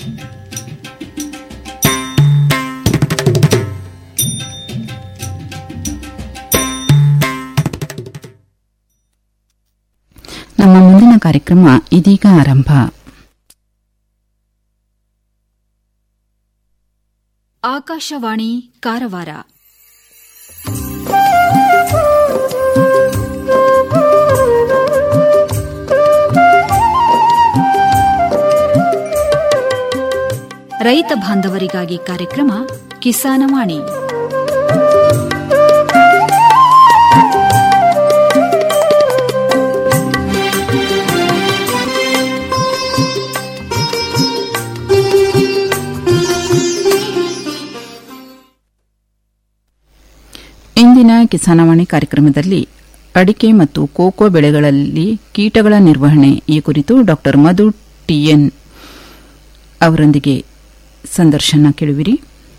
ನಮ್ಮ ಮುಂದಿನ ಕಾರ್ಯಕ್ರಮ ಇದೀಗ ಆರಂಭ ಆಕಾಶವಾಣಿ ಕಾರವಾರ ರೈತ ಬಾಂಧವರಿಗಾಗಿ ಕಾರ್ಯಕ್ರಮ ಕಿಸಾನವಾಣಿ ಇಂದಿನ ಕಿಸಾನವಾಣಿ ಕಾರ್ಯಕ್ರಮದಲ್ಲಿ ಅಡಿಕೆ ಮತ್ತು ಕೋಕೋ ಬೆಳೆಗಳಲ್ಲಿ ಕೀಟಗಳ ನಿರ್ವಹಣೆ ಈ ಕುರಿತು ಡಾ ಮಧು ಟಿಎನ್ ಅವರೊಂದಿಗೆ ಸಂದರ್ಶನ ಕೇಳುವಿರಿ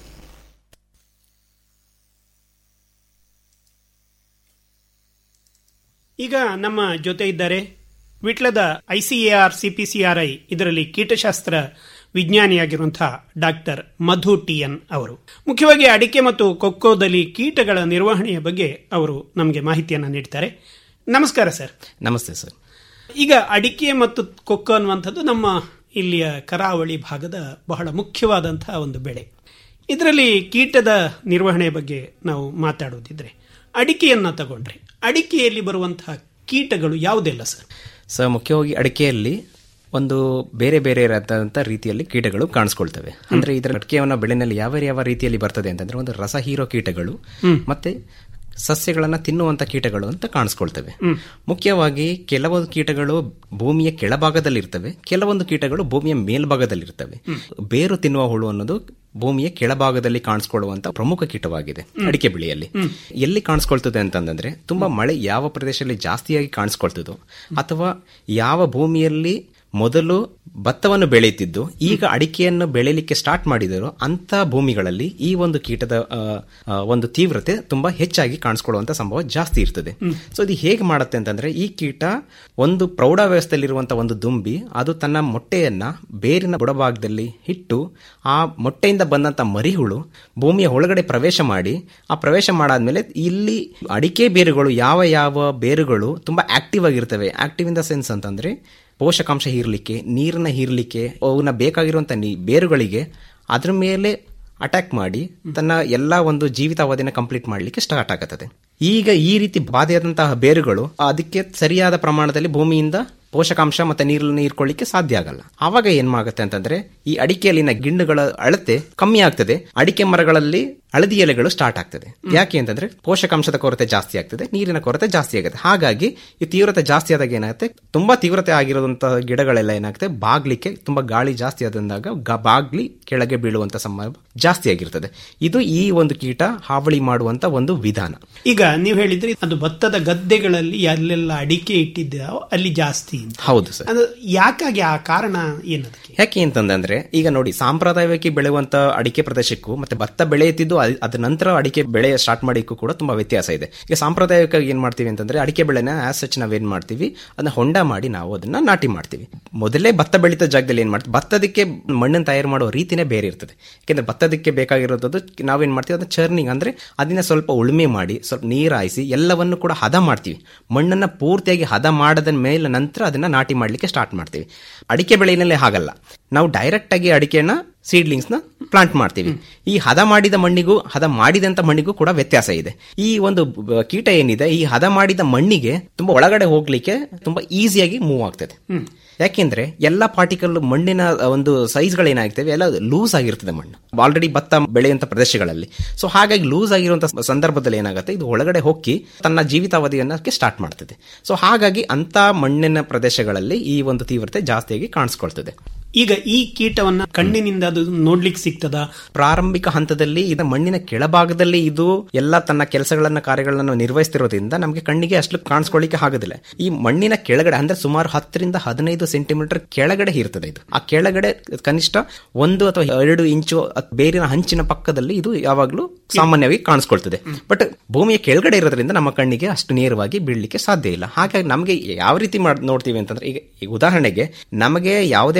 ಈಗ ನಮ್ಮ ಜೊತೆ ಇದ್ದಾರೆ ವಿಟ್ಲದ ಐಸಿಎಆರ್ ಸಿಪಿಸಿಆರ್ಐ ಇದರಲ್ಲಿ ಕೀಟಶಾಸ್ತ್ರ ವಿಜ್ಞಾನಿಯಾಗಿರುವಂತಹ ಡಾಕ್ಟರ್ ಮಧು ಟಿಎನ್ ಅವರು ಮುಖ್ಯವಾಗಿ ಅಡಿಕೆ ಮತ್ತು ಕೊಕ್ಕೋದಲ್ಲಿ ಕೀಟಗಳ ನಿರ್ವಹಣೆಯ ಬಗ್ಗೆ ಅವರು ನಮಗೆ ಮಾಹಿತಿಯನ್ನು ನೀಡ್ತಾರೆ ನಮಸ್ಕಾರ ಸರ್ ನಮಸ್ತೆ ಸರ್ ಈಗ ಅಡಿಕೆ ಮತ್ತು ಕೊಕ್ಕೋ ಅನ್ನುವಂಥದ್ದು ನಮ್ಮ ಇಲ್ಲಿಯ ಕರಾವಳಿ ಭಾಗದ ಬಹಳ ಮುಖ್ಯವಾದಂತಹ ಒಂದು ಬೆಳೆ ಇದರಲ್ಲಿ ಕೀಟದ ನಿರ್ವಹಣೆ ಬಗ್ಗೆ ನಾವು ಮಾತಾಡೋದಿದ್ರೆ ಅಡಿಕೆಯನ್ನ ತಗೊಂಡ್ರೆ ಅಡಿಕೆಯಲ್ಲಿ ಬರುವಂತಹ ಕೀಟಗಳು ಯಾವುದೆಲ್ಲ ಸರ್ ಸರ್ ಮುಖ್ಯವಾಗಿ ಅಡಿಕೆಯಲ್ಲಿ ಒಂದು ಬೇರೆ ಬೇರೆ ಇರತಕ್ಕಂಥ ರೀತಿಯಲ್ಲಿ ಕೀಟಗಳು ಕಾಣಿಸ್ಕೊಳ್ತವೆ ಅಂದ್ರೆ ಇದರ ಅಡಿಕೆಯವನ್ನ ಬೆಳೆನಲ್ಲಿ ಯಾವ ಯಾವ ರೀತಿಯಲ್ಲಿ ಬರ್ತದೆ ಅಂತಂದ್ರೆ ಒಂದು ರಸ ಹೀರೋ ಕೀಟಗಳು ಮತ್ತೆ ಸಸ್ಯಗಳನ್ನ ತಿನ್ನುವಂತ ಕೀಟಗಳು ಅಂತ ಕಾಣಿಸ್ಕೊಳ್ತವೆ ಮುಖ್ಯವಾಗಿ ಕೆಲವೊಂದು ಕೀಟಗಳು ಭೂಮಿಯ ಕೆಳಭಾಗದಲ್ಲಿರ್ತವೆ ಕೆಲವೊಂದು ಕೀಟಗಳು ಭೂಮಿಯ ಮೇಲ್ಭಾಗದಲ್ಲಿರ್ತವೆ ಬೇರು ತಿನ್ನುವ ಹುಳು ಅನ್ನೋದು ಭೂಮಿಯ ಕೆಳಭಾಗದಲ್ಲಿ ಕಾಣಿಸ್ಕೊಳ್ಳುವಂತ ಪ್ರಮುಖ ಕೀಟವಾಗಿದೆ ಅಡಿಕೆ ಬೆಳೆಯಲ್ಲಿ ಎಲ್ಲಿ ಕಾಣಿಸ್ಕೊಳ್ತದೆ ಅಂತಂದ್ರೆ ತುಂಬಾ ಮಳೆ ಯಾವ ಪ್ರದೇಶದಲ್ಲಿ ಜಾಸ್ತಿಯಾಗಿ ಕಾಣಿಸ್ಕೊಳ್ತದೋ ಅಥವಾ ಯಾವ ಭೂಮಿಯಲ್ಲಿ ಮೊದಲು ಭತ್ತವನ್ನು ಬೆಳೆಯುತ್ತಿದ್ದು ಈಗ ಅಡಿಕೆಯನ್ನು ಬೆಳೆಯಲಿಕ್ಕೆ ಸ್ಟಾರ್ಟ್ ಮಾಡಿದರೋ ಅಂತ ಭೂಮಿಗಳಲ್ಲಿ ಈ ಒಂದು ಕೀಟದ ಆ, ಆ, ಒಂದು ತೀವ್ರತೆ ತುಂಬಾ ಹೆಚ್ಚಾಗಿ ಕಾಣಿಸ್ಕೊಳ್ಳುವಂತ ಸಂಭವ ಜಾಸ್ತಿ ಇರ್ತದೆ ಸೊ ಇದು ಹೇಗೆ ಮಾಡುತ್ತೆ ಅಂತಂದ್ರೆ ಈ ಕೀಟ ಒಂದು ಪ್ರೌಢಾವಸ್ಥೆಯಲ್ಲಿರುವಂತಹ ಒಂದು ದುಂಬಿ ಅದು ತನ್ನ ಮೊಟ್ಟೆಯನ್ನ ಬೇರಿನ ಬುಡಭಾಗದಲ್ಲಿ ಇಟ್ಟು ಆ ಮೊಟ್ಟೆಯಿಂದ ಬಂದಂತ ಮರಿಹುಳು ಭೂಮಿಯ ಒಳಗಡೆ ಪ್ರವೇಶ ಮಾಡಿ ಆ ಪ್ರವೇಶ ಮಾಡಾದ್ಮೇಲೆ ಇಲ್ಲಿ ಅಡಿಕೆ ಬೇರುಗಳು ಯಾವ ಯಾವ ಬೇರುಗಳು ತುಂಬಾ ಆಕ್ಟಿವ್ ಆಗಿರ್ತವೆ ಆಕ್ಟಿವ್ ಇನ್ ದ ಸೆನ್ಸ್ ಅಂತಂದ್ರೆ ಪೋಷಕಾಂಶ ಹೀರ್ಲಿಕ್ಕೆ ನೀರನ್ನ ಹೀರ್ಲಿಕ್ಕೆ ಅವನ್ನ ಬೇಕಾಗಿರುವಂತ ನೀ ಬೇರುಗಳಿಗೆ ಅದ್ರ ಮೇಲೆ ಅಟ್ಯಾಕ್ ಮಾಡಿ ತನ್ನ ಎಲ್ಲಾ ಒಂದು ಜೀವಿತಾವಧಿನ ಕಂಪ್ಲೀಟ್ ಮಾಡಲಿಕ್ಕೆ ಸ್ಟಾರ್ಟ್ ಆಗುತ್ತದೆ ಈಗ ಈ ರೀತಿ ಬಾಧೆಯಾದಂತಹ ಬೇರುಗಳು ಅದಕ್ಕೆ ಸರಿಯಾದ ಪ್ರಮಾಣದಲ್ಲಿ ಭೂಮಿಯಿಂದ ಪೋಷಕಾಂಶ ಮತ್ತೆ ನೀರನ್ನು ಹೀರ್ಕೊಳ್ಳಿಕ್ಕೆ ಸಾಧ್ಯ ಆಗಲ್ಲ ಆವಾಗ ಏನಾಗುತ್ತೆ ಅಂತಂದ್ರೆ ಈ ಅಡಿಕೆಯಲ್ಲಿನ ಗಿಣ್ಣುಗಳ ಅಳತೆ ಕಮ್ಮಿ ಆಗ್ತದೆ ಅಡಿಕೆ ಮರಗಳಲ್ಲಿ ಹಳದಿ ಎಲೆಗಳು ಸ್ಟಾರ್ಟ್ ಆಗ್ತದೆ ಯಾಕೆ ಅಂತಂದ್ರೆ ಪೋಷಕಾಂಶದ ಕೊರತೆ ಜಾಸ್ತಿ ಆಗ್ತದೆ ನೀರಿನ ಕೊರತೆ ಜಾಸ್ತಿ ಆಗುತ್ತೆ ಹಾಗಾಗಿ ಈ ತೀವ್ರತೆ ಜಾಸ್ತಿ ಆದಾಗ ಏನಾಗುತ್ತೆ ತುಂಬಾ ತೀವ್ರತೆ ಆಗಿರುವಂತಹ ಗಿಡಗಳೆಲ್ಲ ಏನಾಗುತ್ತೆ ಬಾಗ್ಲಿಕ್ಕೆ ತುಂಬಾ ಗಾಳಿ ಜಾಸ್ತಿ ಆದಂದಾಗ ಗ- ಬಾಗ್ಲಿ ಕೆಳಗೆ ಬೀಳುವಂತ ಸಂಭವ ಜಾಸ್ತಿ ಆಗಿರ್ತದೆ ಇದು ಈ ಒಂದು ಕೀಟ ಹಾವಳಿ ಮಾಡುವಂತ ಒಂದು ವಿಧಾನ ಈಗ ನೀವು ಹೇಳಿದ್ರಿ ಅದು ಭತ್ತದ ಗದ್ದೆಗಳಲ್ಲಿ ಎಲ್ಲೆಲ್ಲ ಅಡಿಕೆ ಇಟ್ಟಿದ್ದಾವೋ ಅಲ್ಲಿ ಜಾಸ್ತಿ ಅಂತ ಹೌದು ಸರ್ ಅದು ಯಾಕಾಗಿ ಆ ಕಾರಣ ಏನದಕ್ಕೆ ಯಾಕೆ ಅಂತಂದ್ರೆ ಈಗ ನೋಡಿ ಸಾಂಪ್ರದಾಯಿಕವಾಗಿ ಬೆಳೆಯುವಂತ ಅಡಿಕೆ ಪ್ರದೇಶಕ್ಕೂ ಮತ್ತೆ ಭತ್ತ ಬೆಳೆಯುತ್ತಿದ್ದು ಅದ್- ಅದ ನಂತರ ಅಡಿಕೆ ಬೆಳೆ ಸ್ಟಾರ್ಟ್ ಮಾಡಿಕ್ಕೂ ಕೂಡ ತುಂಬಾ ವ್ಯತ್ಯಾಸ ಇದೆ ಈಗ ಸಾಂಪ್ರದಾಯಿಕವಾಗಿ ಏನ್ ಮಾಡ್ತೀವಿ ಅಂತಂದ್ರೆ ಅಡಿಕೆ ಬೆಳೆನ ಆಸ್ ಸಚ್ ನಾವೇನ್ ಮಾಡ್ತೀವಿ ಅದನ್ನ ಹೊಂಡ ಮಾಡಿ ನಾವು ಅದನ್ನ ನಾಟಿ ಮಾಡ್ತೀವಿ ಮೊದಲೇ ಭತ್ತ ಬೆಳೀತ ಜಾಗದಲ್ಲಿ ಏನ್ ಮಾಡ್ತೀವಿ ಭತ್ತದಕ್ಕೆ ಮಣ್ಣನ್ನು ತಯಾರು ಮಾಡುವ ರೀತಿನೇ ಬೇರೆ ಇರ್ತದೆ ಯಾಕೆಂದ್ರೆ ಭತ್ತದಕ್ಕೆ ಬೇಕಾಗಿರೋದು ನಾವೇನ್ ಮಾಡ್ತೀವಿ ಅದನ್ನ ಚರ್ನಿಂಗ್ ಅಂದ್ರೆ ಅದನ್ನ ಸ್ವಲ್ಪ ಉಳುಮೆ ಮಾಡಿ ಸ್ವಲ್ಪ ನೀರು ಹಾಯಿಸಿ ಎಲ್ಲವನ್ನು ಕೂಡ ಹದ ಮಾಡ್ತೀವಿ ಮಣ್ಣನ್ನ ಪೂರ್ತಿಯಾಗಿ ಹದ ಮಾಡದ ಮೇಲೆ ನಂತರ ಅದನ್ನ ನಾಟಿ ಮಾಡ್ಲಿಕ್ಕೆ ಸ್ಟಾರ್ಟ್ ಮಾಡ್ತೀವಿ ಅಡಿಕೆ ಬೆಳೆಯಲ್ಲಿ ಹಾಗಲ್ಲ ನಾವು ಡೈರೆಕ್ಟ್ ಆಗಿ ಅಡಿಕೆನ ಸೀಡ್ಲಿಂಗ್ಸ್ ನ ಪ್ಲಾಂಟ್ ಮಾಡ್ತೀವಿ ಈ ಹದ ಮಾಡಿದ ಮಣ್ಣಿಗೂ ಹದ ಮಾಡಿದಂತ ಮಣ್ಣಿಗೂ ಕೂಡ ವ್ಯತ್ಯಾಸ ಇದೆ ಈ ಒಂದು ಬ- ಕೀಟ ಏನಿದೆ ಈ ಹದ ಮಾಡಿದ ಮಣ್ಣಿಗೆ ತುಂಬಾ ಒಳಗಡೆ ಹೋಗ್ಲಿಕ್ಕೆ ತುಂಬಾ ಈಸಿಯಾಗಿ ಮೂವ್ ಆಗ್ತದೆ ಯಾಕೆಂದ್ರೆ ಎಲ್ಲ ಪಾರ್ಟಿಕಲ್ ಮಣ್ಣಿನ ಒಂದು ಸೈಜ್ಗಳು ಏನಾಗ್ತವೆ ಎಲ್ಲ ಲೂಸ್ ಆಗಿರ್ತದೆ ಮಣ್ಣು ಆಲ್ರೆಡಿ ಭತ್ತ ಬೆಳೆಯುವಂತ ಪ್ರದೇಶಗಳಲ್ಲಿ ಸೊ ಹಾಗಾಗಿ ಲೂಸ್ ಆಗಿರುವಂತ ಸಂದರ್ಭದಲ್ಲಿ ಏನಾಗುತ್ತೆ ಇದು ಒಳಗಡೆ ಹೋಗಿ ತನ್ನ ಜೀವಿತಾವಧಿಯನ್ನಕ್ಕೆ ಸ್ಟಾರ್ಟ್ ಮಾಡ್ತದೆ ಸೊ ಹಾಗಾಗಿ ಅಂತ ಮಣ್ಣಿನ ಪ್ರದೇಶಗಳಲ್ಲಿ ಈ ಒಂದು ತೀವ್ರತೆ ಜಾಸ್ತಿಯಾಗಿ ಕಾಣಿಸ್ಕೊಳ್ತದೆ ಈಗ ಈ ಕೀಟವನ್ನ ಕಣ್ಣಿನಿಂದ ಅದು ನೋಡ್ಲಿಕ್ಕೆ ಸಿಗ್ತದ ಪ್ರಾರಂಭಿಕ ಹಂತದಲ್ಲಿ ಇದು ಮಣ್ಣಿನ ಕೆಳಭಾಗದಲ್ಲಿ ಇದು ಎಲ್ಲ ತನ್ನ ಕೆಲಸಗಳನ್ನ ಕಾರ್ಯಗಳನ್ನು ನಿರ್ವಹಿಸ್ತಿರೋದ್ರಿಂದ ನಮಗೆ ಕಣ್ಣಿಗೆ ಅಷ್ಟು ಕಾಣಿಸ್ಕೊಳ್ಳಿಕ್ಕೆ ಆಗೋದಿಲ್ಲ ಈ ಮಣ್ಣಿನ ಕೆಳಗಡೆ ಅಂದ್ರೆ ಸುಮಾರು ಹತ್ತರಿಂದ ಹದಿನೈದು ಸೆಂಟಿಮೀಟರ್ ಕೆಳಗಡೆ ಇರ್ತದೆ ಇದು ಆ ಕೆಳಗಡೆ ಕನಿಷ್ಠ ಒಂದು ಅಥವಾ ಎರಡು ಇಂಚು ಅತ್- ಬೇರಿನ ಹಂಚಿನ ಪಕ್ಕದಲ್ಲಿ ಇದು ಯಾವಾಗಲೂ ಸಾಮಾನ್ಯವಾಗಿ ಕಾಣಿಸ್ಕೊಳ್ತದೆ ಬಟ್ ಭೂಮಿಯ ಕೆಳಗಡೆ ಇರೋದ್ರಿಂದ ನಮ್ಮ ಕಣ್ಣಿಗೆ ಅಷ್ಟು ನೇರವಾಗಿ ಬೀಳಲಿಕ್ಕೆ ಸಾಧ್ಯ ಇಲ್ಲ ಹಾಗಾಗಿ ನಮಗೆ ಯಾವ ರೀತಿ ಮಾಡ್ ನೋಡ್ತೀವಿ ಅಂತಂದ್ರೆ ಈಗ ಈಗ ಉದಾಹರಣೆಗೆ ನಮಗೆ ಯಾವುದೇ ಒಂದು ವೈರಸ್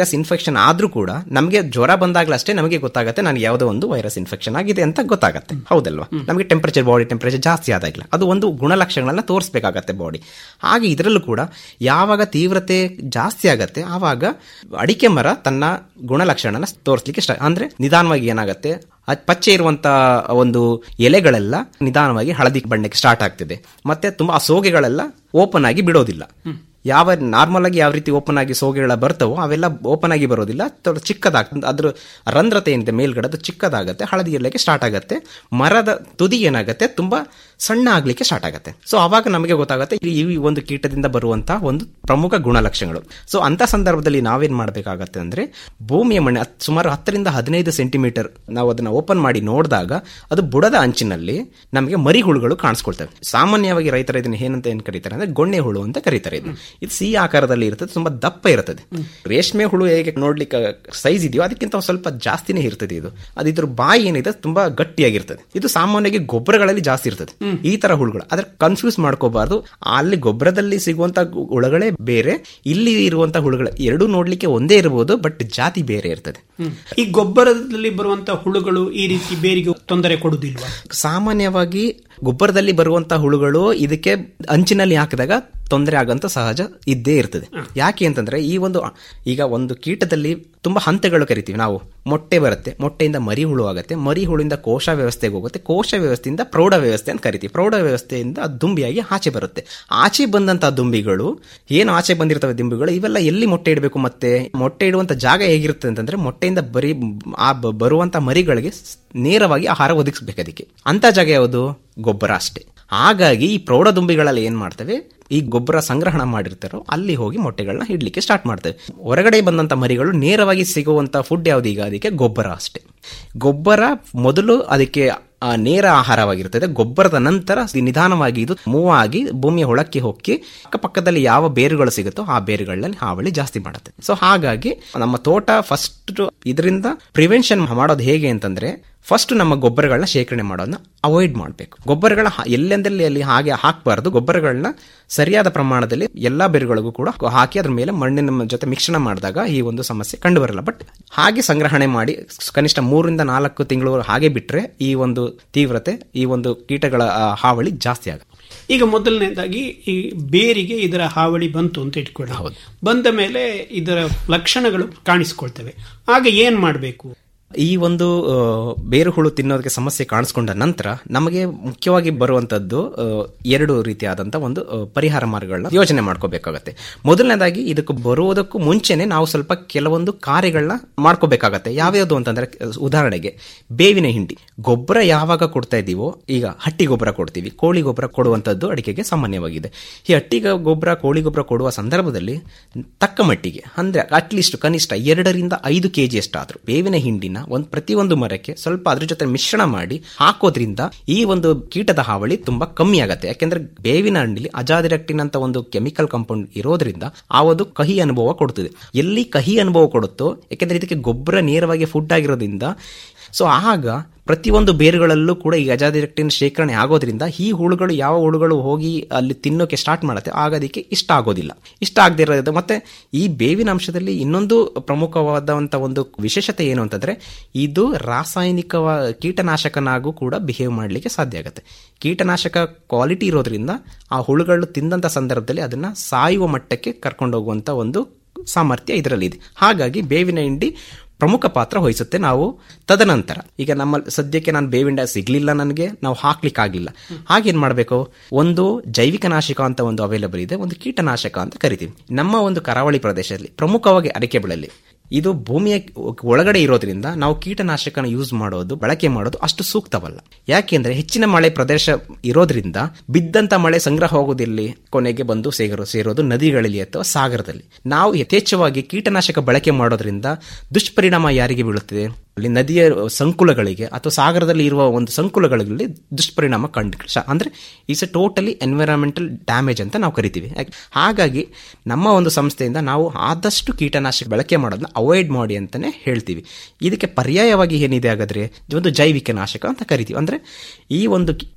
ವೈರಸ್ ಇನ್ಫೆಕ್ಷನ್ ಆದ್ರೂ ಕೂಡ ನಮಗೆ ಜ್ವರ ಬಂದಾಗ್ಲಷ್ಟೇ ನಮಗೆ ಗೊತ್ತಾಗುತ್ತೆ ನನಗೆ ಯಾವುದೋ ಒಂದು ವೈರಸ್ ಇನ್ಫೆಕ್ಷನ್ ಆಗಿದೆ ಅಂತ ಗೊತ್ತಾಗುತ್ತೆ ಹೌದಲ್ವಾ ನಮಗೆ ಟೆಂಪರೇಚರ್ ಬಾಡಿ ಟೆಂಪರೇಚರ್ ಜಾಸ್ತಿ ಆದಾಗಿಲ್ಲ ಅದು ಒಂದು ಗುಣಲಕ್ಷಣಗಳನ್ನ ತೋರಿಸಬೇಕಾಗತ್ತೆ ಬಾಡಿ ಹಾಗೆ ಇದರಲ್ಲೂ ಕೂಡ ಯಾವಾಗ ತೀವ್ರತೆ ಜಾಸ್ತಿ ಆಗತ್ತೆ ಆವಾಗ ಅಡಿಕೆ ಮರ ತನ್ನ ಗುಣಲಕ್ಷಣನ ತೋರಿಸ್ಲಿಕ್ಕೆ ಸ್ಟಾರ್ಟ್ ಅಂದ್ರೆ ನಿಧಾನವಾಗಿ ಏನಾಗುತ್ತೆ ಅದ್ ಪಚ್ಚೆ ಇರುವಂತ ಒಂದು ಎಲೆಗಳೆಲ್ಲ ನಿಧಾನವಾಗಿ ಹಳದಿ ಬಣ್ಣಕ್ಕೆ ಸ್ಟಾರ್ಟ್ ಆಗ್ತಿದೆ ಮತ್ತೆ ತುಂಬಾ ಆ ಸೋಗೆಗಳೆಲ್ಲ ಓಪನ್ ಆಗಿ ಬಿಡೋದಿಲ್ಲ ಯಾವ ನಾರ್ಮಲ್ ಆಗಿ ಯಾವ ರೀತಿ ಓಪನ್ ಆಗಿ ಸೋಗೆಗಳ ಬರ್ತವೋ ಅವೆಲ್ಲ ಓಪನ್ ಆಗಿ ಬರೋದಿಲ್ಲ ಥೋಡ ಚಿಕ್ಕದಾಗ್ತದೆ ಅದ್ರ ರಂಧ್ರತೆ ಏನಿದೆ ಮೇಲ್ಗಡೆ ಅದು ಚಿಕ್ಕದಾಗತ್ತೆ ಹಳದಿ ಇರಲಿಕ್ಕೆ ಸ್ಟಾರ್ಟ್ ಆಗುತ್ತೆ ಮರದ ತುದಿ ಏನಾಗುತ್ತೆ ತುಂಬಾ ಸಣ್ಣ ಆಗ್ಲಿಕ್ಕೆ ಸ್ಟಾರ್ಟ್ ಆಗುತ್ತೆ ಸೊ ಅವಾಗ ನಮಗೆ ಗೊತ್ತಾಗುತ್ತೆ ಈ ಈ ಒಂದು ಕೀಟದಿಂದ ಬರುವಂತಹ ಒಂದು ಪ್ರಮುಖ ಗುಣಲಕ್ಷಣಗಳು ಸೊ ಅಂತ ಸಂದರ್ಭದಲ್ಲಿ ನಾವೇನ್ ಮಾಡಬೇಕಾಗತ್ತೆ ಅಂದ್ರೆ ಭೂಮಿಯ ಮಣ್ಣು ಹತ್- ಸುಮಾರು ಹತ್ತರಿಂದ ಹದಿನೈದು ಸೆಂಟಿಮೀಟರ್ ನಾವು ಅದನ್ನ ಓಪನ್ ಮಾಡಿ ನೋಡಿದಾಗ ಅದು ಬುಡದ ಅಂಚಿನಲ್ಲಿ ನಮಗೆ ಮರಿ ಹುಳುಗಳು ಕಾಣಿಸ್ಕೊಳ್ತವೆ ಸಾಮಾನ್ಯವಾಗಿ ರೈತರ ಇದನ್ನ ಏನಂತ ಏನ್ ಕರೀತಾರೆ ಅಂದ್ರೆ ಗೊಣ್ಣೆ ಹುಳು ಅಂತ ಕರೀತಾರೆ ಇದು ಇದು ಸಿ ಆಕಾರದಲ್ಲಿ ಇರ್ತದೆ ತುಂಬಾ ದಪ್ಪ ಇರ್ತದೆ ರೇಷ್ಮೆ ಹುಳು ಹೇಗೆ ನೋಡ್ಲಿಕ್ಕೆ ಸೈಜ್ ಇದೆಯೋ ಅದಕ್ಕಿಂತ ಒಂದ್ ಸ್ವಲ್ಪ ಜಾಸ್ತಿನೇ ಇರ್ತದೆ ಇದು ಅದು ಇದ್ರ ಬಾಯಿ ಏನಿದೆ ತುಂಬಾ ಗಟ್ಟಿಯಾಗಿರ್ತದೆ ಇದು ಸಾಮಾನ್ಯವಾಗಿ ಗೊಬ್ಬರಗಳಲ್ಲಿ ಜಾಸ್ತಿ ಇರ್ತದೆ ಈ ತರ ಹುಳುಗಳು ಆದ್ರೆ ಕನ್ಫ್ಯೂಸ್ ಮಾಡ್ಕೋಬಾರ್ದು ಅಲ್ಲಿ ಗೊಬ್ಬರದಲ್ಲಿ ಸಿಗುವಂತ ಹುಳುಗಳೇ ಬೇರೆ ಇಲ್ಲಿ ಇರುವಂತ ಹುಳುಗಳು ಎರಡೂ ನೋಡ್ಲಿಕ್ಕೆ ಒಂದೇ ಇರಬಹುದು ಬಟ್ ಜಾತಿ ಬೇರೆ ಇರ್ತದೆ ಈ ಗೊಬ್ಬರದಲ್ಲಿ ಬರುವಂತ ಹುಳುಗಳು ಈ ರೀತಿ ಬೇರಿಗೆ ತೊಂದರೆ ಕೊಡುವುದಿಲ್ವಾ ಸಾಮಾನ್ಯವಾಗಿ ಗೊಬ್ಬರದಲ್ಲಿ ಬರುವಂತ ಹುಳುಗಳು ಇದಕ್ಕೆ ಅಂಚಿನಲ್ಲಿ ಹಾಕಿದಾಗ ತೊಂದರೆ ಆಗಂತ ಸಹಜ ಇದ್ದೇ ಇರ್ತದೆ ಯಾಕೆ ಅಂತಂದ್ರೆ ಈ ಒಂದು ಈಗ ಒಂದು ಕೀಟದಲ್ಲಿ ತುಂಬಾ ಹಂತಗಳು ಕರಿತೀವಿ ನಾವು ಮೊಟ್ಟೆ ಬರುತ್ತೆ ಮೊಟ್ಟೆಯಿಂದ ಮರಿ ಹುಳು ಆಗುತ್ತೆ ಮರಿ ಹುಳಿಂದ ಕೋಶ ವ್ಯವಸ್ಥೆಗೆ ಹೋಗುತ್ತೆ ಕೋಶ ವ್ಯವಸ್ಥೆಯಿಂದ ಪ್ರೌಢ ವ್ಯವಸ್ಥೆ ಅಂತ ಕರಿತೀವಿ ಪ್ರೌಢ ವ್ಯವಸ್ಥೆಯಿಂದ ಅದು ದುಂಬಿಯಾಗಿ ಆಚೆ ಬರುತ್ತೆ ಆಚೆ ಬಂದಂತಹ ದುಂಬಿಗಳು ಏನು ಆಚೆ ಬಂದಿರ್ತವೆ ದುಂಬಿಗಳು ಇವೆಲ್ಲ ಎಲ್ಲಿ ಮೊಟ್ಟೆ ಇಡಬೇಕು ಮತ್ತೆ ಮೊಟ್ಟೆ ಇಡುವಂತ ಜಾಗ ಹೇಗಿರುತ್ತೆ ಅಂತಂದ್ರೆ ಮೊಟ್ಟೆಯಿಂದ ಬರೀ ಆ ಬ- ಬರುವಂತ ಮರಿಗಳಿಗೆ ಸ್- ನೇರವಾಗಿ ಆಹಾರ ಒದಗಿಸ್ಬೇಕು ಅದಕ್ಕೆ ಅಂತ ಜಾಗ ಯಾವುದು ಗೊಬ್ಬರ ಅಷ್ಟೇ ಹಾಗಾಗಿ ಈ ಪ್ರೌಢ ದುಂಬಿಗಳಲ್ಲಿ ಏನ್ ಮಾಡ್ತವೆ ಈ ಗೊಬ್ಬರ ಸಂಗ್ರಹಣ ಮಾಡಿರ್ತಾರೋ ಅಲ್ಲಿ ಹೋಗಿ ಮೊಟ್ಟೆಗಳನ್ನ ಇಡ್ಲಿಕ್ಕೆ ಸ್ಟಾರ್ಟ್ ಮಾಡ್ತವೆ ಹೊರಗಡೆ ಬಂದಂತ ಮರಿಗಳು ನೇರವಾಗಿ ಸಿಗುವಂತ ಫುಡ್ ಯಾವ್ದು ಈಗ ಅದಕ್ಕೆ ಗೊಬ್ಬರ ಅಷ್ಟೇ ಗೊಬ್ಬರ ಮೊದಲು ಅದಕ್ಕೆ ಆ, ನೇರ ಆಹಾರವಾಗಿರ್ತದೆ ಗೊಬ್ಬರದ ನಂತರ ನಿಧಾನವಾಗಿ ಇದು ಮೂವ್ ಆಗಿ ಭೂಮಿಯ ಒಳಕ್ಕೆ ಹೋಗಿ ಅಕ್ಕಪಕ್ಕದಲ್ಲಿ ಯಾವ ಬೇರುಗಳು ಸಿಗುತ್ತೋ ಆ ಬೇರುಗಳಲ್ಲಿ ಹಾವಳಿ ಜಾಸ್ತಿ ಮಾಡುತ್ತೆ ಸೊ ಹಾಗಾಗಿ ನಮ್ಮ ತೋಟ ಫಸ್ಟ್ ಇದರಿಂದ ಪ್ರಿವೆನ್ಷನ್ ಮಾಡೋದು ಹೇಗೆ ಅಂತಂದ್ರೆ ಫಸ್ಟ್ ನಮ್ಮ ಗೊಬ್ಬರಗಳನ್ನ ಶೇಖರಣೆ ಮಾಡೋದನ್ನ ಅವಾಯ್ಡ್ ಮಾಡಬೇಕು ಗೊಬ್ಬರಗಳ ಎಲ್ಲೆಂದಲ್ಲಿ ಅಲ್ಲಿ ಹಾಗೆ ಹಾಕಬಾರ್ದು ಗೊಬ್ಬರಗಳನ್ನ ಸರಿಯಾದ ಪ್ರಮಾಣದಲ್ಲಿ ಎಲ್ಲಾ ಬೇರುಗಳಿಗೂ ಕೂಡ ಹಾಕಿ ಅದ್ರ ಮೇಲೆ ಮಣ್ಣಿನ ಜೊತೆ ಮಿಶ್ರಣ ಮಾಡಿದಾಗ ಈ ಒಂದು ಸಮಸ್ಯೆ ಕಂಡು ಬರಲ್ಲ ಬಟ್ ಹಾಗೆ ಸಂಗ್ರಹಣೆ ಮಾಡಿ ಕನಿಷ್ಠ ಮೂರರಿಂದ ನಾಲ್ಕು ತಿಂಗಳು ಹಾಗೆ ಬಿಟ್ರೆ ಈ ಒಂದು ತೀವ್ರತೆ ಈ ಒಂದು ಕೀಟಗಳ ಆ, ಹಾವಳಿ ಜಾಸ್ತಿ ಆಗುತ್ತೆ ಈಗ ಮೊದಲನೇದಾಗಿ ಈ ಬೇರಿಗೆ ಇದರ ಹಾವಳಿ ಬಂತು ಅಂತ ಇಟ್ಕೊಳ್ಳಿ ಬಂದ ಮೇಲೆ ಇದರ ಲಕ್ಷಣಗಳು ಕಾಣಿಸ್ಕೊಳ್ತವೆ ಆಗ ಏನ್ ಮಾಡಬೇಕು ಈ ಒಂದು ಆ, ಬೇರು ಹುಳು ತಿನ್ನೋದಕ್ಕೆ ಸಮಸ್ಯೆ ಕಾಣಿಸ್ಕೊಂಡ ನಂತರ ನಮಗೆ ಮುಖ್ಯವಾಗಿ ಬರುವಂತದ್ದು ಆ, ಎರಡು ರೀತಿಯಾದಂತ ಒಂದು ಆ, ಪರಿಹಾರ ಮಾರ್ಗಗಳನ್ನ ಯೋಚನೆ ಮಾಡ್ಕೋಬೇಕಾಗತ್ತೆ ಮೊದಲನೇದಾಗಿ ಇದಕ್ಕೆ ಬರುವುದಕ್ಕೂ ಮುಂಚೆನೆ ನಾವು ಸ್ವಲ್ಪ ಕೆಲವೊಂದು ಕಾರ್ಯಗಳನ್ನ ಮಾಡ್ಕೋಬೇಕಾಗತ್ತೆ ಯಾವ್ಯಾವುದು ಅಂತಂದ್ರೆ ಆ, ಉದಾಹರಣೆಗೆ ಬೇವಿನ ಹಿಂಡಿ ಗೊಬ್ಬರ ಯಾವಾಗ ಕೊಡ್ತಾ ಇದೀವೋ ಈಗ ಹಟ್ಟಿ ಗೊಬ್ಬರ ಕೊಡ್ತೀವಿ ಕೋಳಿ ಗೊಬ್ಬರ ಕೊಡುವಂತದ್ದು ಅಡಿಕೆಗೆ ಸಾಮಾನ್ಯವಾಗಿದೆ ಈ ಹಟ್ಟಿ ಗ- ಗೊಬ್ಬರ ಕೋಳಿ ಗೊಬ್ಬರ ಕೊಡುವ ಸಂದರ್ಭದಲ್ಲಿ ತಕ್ಕ ಮಟ್ಟಿಗೆ ಅಂದ್ರೆ ಅಟ್ಲೀಸ್ಟ್ ಕನಿಷ್ಠ ಎರಡರಿಂದ ಐದು ಕೆಜಿ ಅಷ್ಟಾದ್ರೂ ಬೇವಿನ ಹಿಂಡಿನ ಒಂದ್ ಪ್ರತಿಯೊಂದು ಮರಕ್ಕೆ ಸ್ವಲ್ಪ ಅದ್ರ ಜೊತೆ ಮಿಶ್ರಣ ಮಾಡಿ ಹಾಕೋದ್ರಿಂದ ಈ ಒಂದು ಕೀಟದ ಹಾವಳಿ ತುಂಬಾ ಕಮ್ಮಿ ಆಗತ್ತೆ ಯಾಕೆಂದ್ರೆ ಬೇವಿನ ಹಣ್ಣಿಲಿ ಅಜಾದಿರಕ್ಟಿನ್ ಅಂತ ಒಂದು ಕೆಮಿಕಲ್ ಕಾಂಪೌಂಡ್ ಇರೋದ್ರಿಂದ ಆ ಒಂದು ಕಹಿ ಅನುಭವ ಕೊಡುತ್ತದೆ ಎಲ್ಲಿ ಕಹಿ ಅನುಭವ ಕೊಡುತ್ತೋ ಯಾಕೆಂದ್ರೆ ಇದಕ್ಕೆ ಗೊಬ್ಬರ ನೇರವಾಗಿ ಫುಡ್ ಆಗಿರೋದ್ರಿಂದ ಸೊ ಆಗ ಪ್ರತಿಯೊಂದು ಬೇರುಗಳಲ್ಲೂ ಕೂಡ ಈ ಅಜಾದಿರಕ್ಟಿನ್ ಶೇಖರಣೆ ಆಗೋದ್ರಿಂದ ಈ ಹುಳುಗಳು ಯಾವ ಹುಳುಗಳು ಹೋಗಿ ಅಲ್ಲಿ ತಿನ್ನೋಕೆ ಸ್ಟಾರ್ಟ್ ಮಾಡುತ್ತೆ ಆಗ ಅದಕ್ಕೆ ಇಷ್ಟ ಆಗೋದಿಲ್ಲ ಇಷ್ಟ ಆಗದೆ ಇರೋದು ಮತ್ತೆ ಈ ಬೇವಿನ ಅಂಶದಲ್ಲಿ ಇನ್ನೊಂದು ಪ್ರಮುಖವಾದಂಥ ಒಂದು ವಿಶೇಷತೆ ಏನು ಅಂತಂದ್ರೆ ಇದು ರಾಸಾಯನಿಕ ಕೀಟನಾಶಕನಾಗೂ ಕೂಡ ಬಿಹೇವ್ ಮಾಡಲಿಕ್ಕೆ ಸಾಧ್ಯ ಆಗುತ್ತೆ ಕೀಟನಾಶಕ ಕ್ವಾಲಿಟಿ ಇರೋದ್ರಿಂದ ಆ ಹುಳುಗಳು ತಿಂದಂಥ ಸಂದರ್ಭದಲ್ಲಿ ಅದನ್ನ ಸಾಯುವ ಮಟ್ಟಕ್ಕೆ ಕರ್ಕೊಂಡು ಹೋಗುವಂತ ಒಂದು ಸಾಮರ್ಥ್ಯ ಇದರಲ್ಲಿದೆ ಹಾಗಾಗಿ ಬೇವಿನ ಹಿಂಡಿ ಪ್ರಮುಖ ಪಾತ್ರ ವಹಿಸುತ್ತೆ ನಾವು ತದನಂತರ ಈಗ ನಮ್ಮ ಸದ್ಯಕ್ಕೆ ನಾನು ಬೇವಿಂಡ ಸಿಗ್ಲಿಲ್ಲ ನನಗೆ ನಾವು ಹಾಕ್ಲಿಕ್ಕೆ ಆಗಿಲ್ಲ ಹಾಗೇನ್ ಮಾಡಬೇಕು ಒಂದು ಜೈವಿಕ ನಾಶಕ ಅಂತ ಒಂದು ಅವೈಲಬಲ್ ಇದೆ ಒಂದು ಕೀಟನಾಶಕ ಅಂತ ಕರಿತೀವಿ ನಮ್ಮ ಒಂದು ಕರಾವಳಿ ಪ್ರದೇಶದಲ್ಲಿ ಪ್ರಮುಖವಾಗಿ ಅಡಿಕೆ ಬೆಳೆಯಲ್ಲಿ ಇದು ಭೂಮಿಯ ಒಳಗಡೆ ಇರೋದ್ರಿಂದ ನಾವು ಕೀಟನಾಶಕನ ಯೂಸ್ ಮಾಡೋದು ಬಳಕೆ ಮಾಡೋದು ಅಷ್ಟು ಸೂಕ್ತವಲ್ಲ ಯಾಕೆಂದ್ರೆ ಹೆಚ್ಚಿನ ಮಳೆ ಪ್ರದೇಶ ಇರೋದ್ರಿಂದ ಬಿದ್ದಂತ ಮಳೆ ಸಂಗ್ರಹ ಹೋಗೋದಿಲ್ಲಿ ಕೊನೆಗೆ ಬಂದು ಸೇರೋ ಸೇರೋದು ನದಿಗಳಲ್ಲಿ ಅಥವಾ ಸಾಗರದಲ್ಲಿ ನಾವು ಯಥೇಚ್ಛವಾಗಿ ಕೀಟನಾಶಕ ಬಳಕೆ ಮಾಡೋದ್ರಿಂದ ದುಷ್ಪರಿಣಾಮ ಯಾರಿಗೆ ಬೀಳುತ್ತದೆ ಅಲ್ಲಿ ನದಿಯ ಸಂಕುಲಗಳಿಗೆ ಅಥವಾ ಸಾಗರದಲ್ಲಿ ಇರುವ ಒಂದು ಸಂಕುಲಗಳಲ್ಲಿ ದುಷ್ಪರಿಣಾಮ ಕಂಡು ಶ- ಅಂದ್ರೆ it's a totally environmental damage ಅಂತ ನಾವು ಕರಿತೀವಿ ಯಾಕೆ- ಹಾಗಾಗಿ ನಮ್ಮ ಒಂದು ಸಂಸ್ಥೆಯಿಂದ ನಾವು ಆದಷ್ಟು ಕೀಟನಾಶಕ ಬಳಕೆ ಮಾಡೋದನ್ನ ಅವಾಯ್ಡ್ ಮಾಡಿ ಅಂತಾನೆ ಹೇಳ್ತೀವಿ ಇದಕ್ಕೆ ಪರ್ಯಾಯವಾಗಿ ಏನಿದೆ ಹಾಗಾದ್ರೆ ಒಂದು ಜೈವಿಕ ನಾಶಕ ಅಂತ ಕರಿತೀವಿ ಅಂದ್ರೆ ಈ ಒಂದು ಕಿ-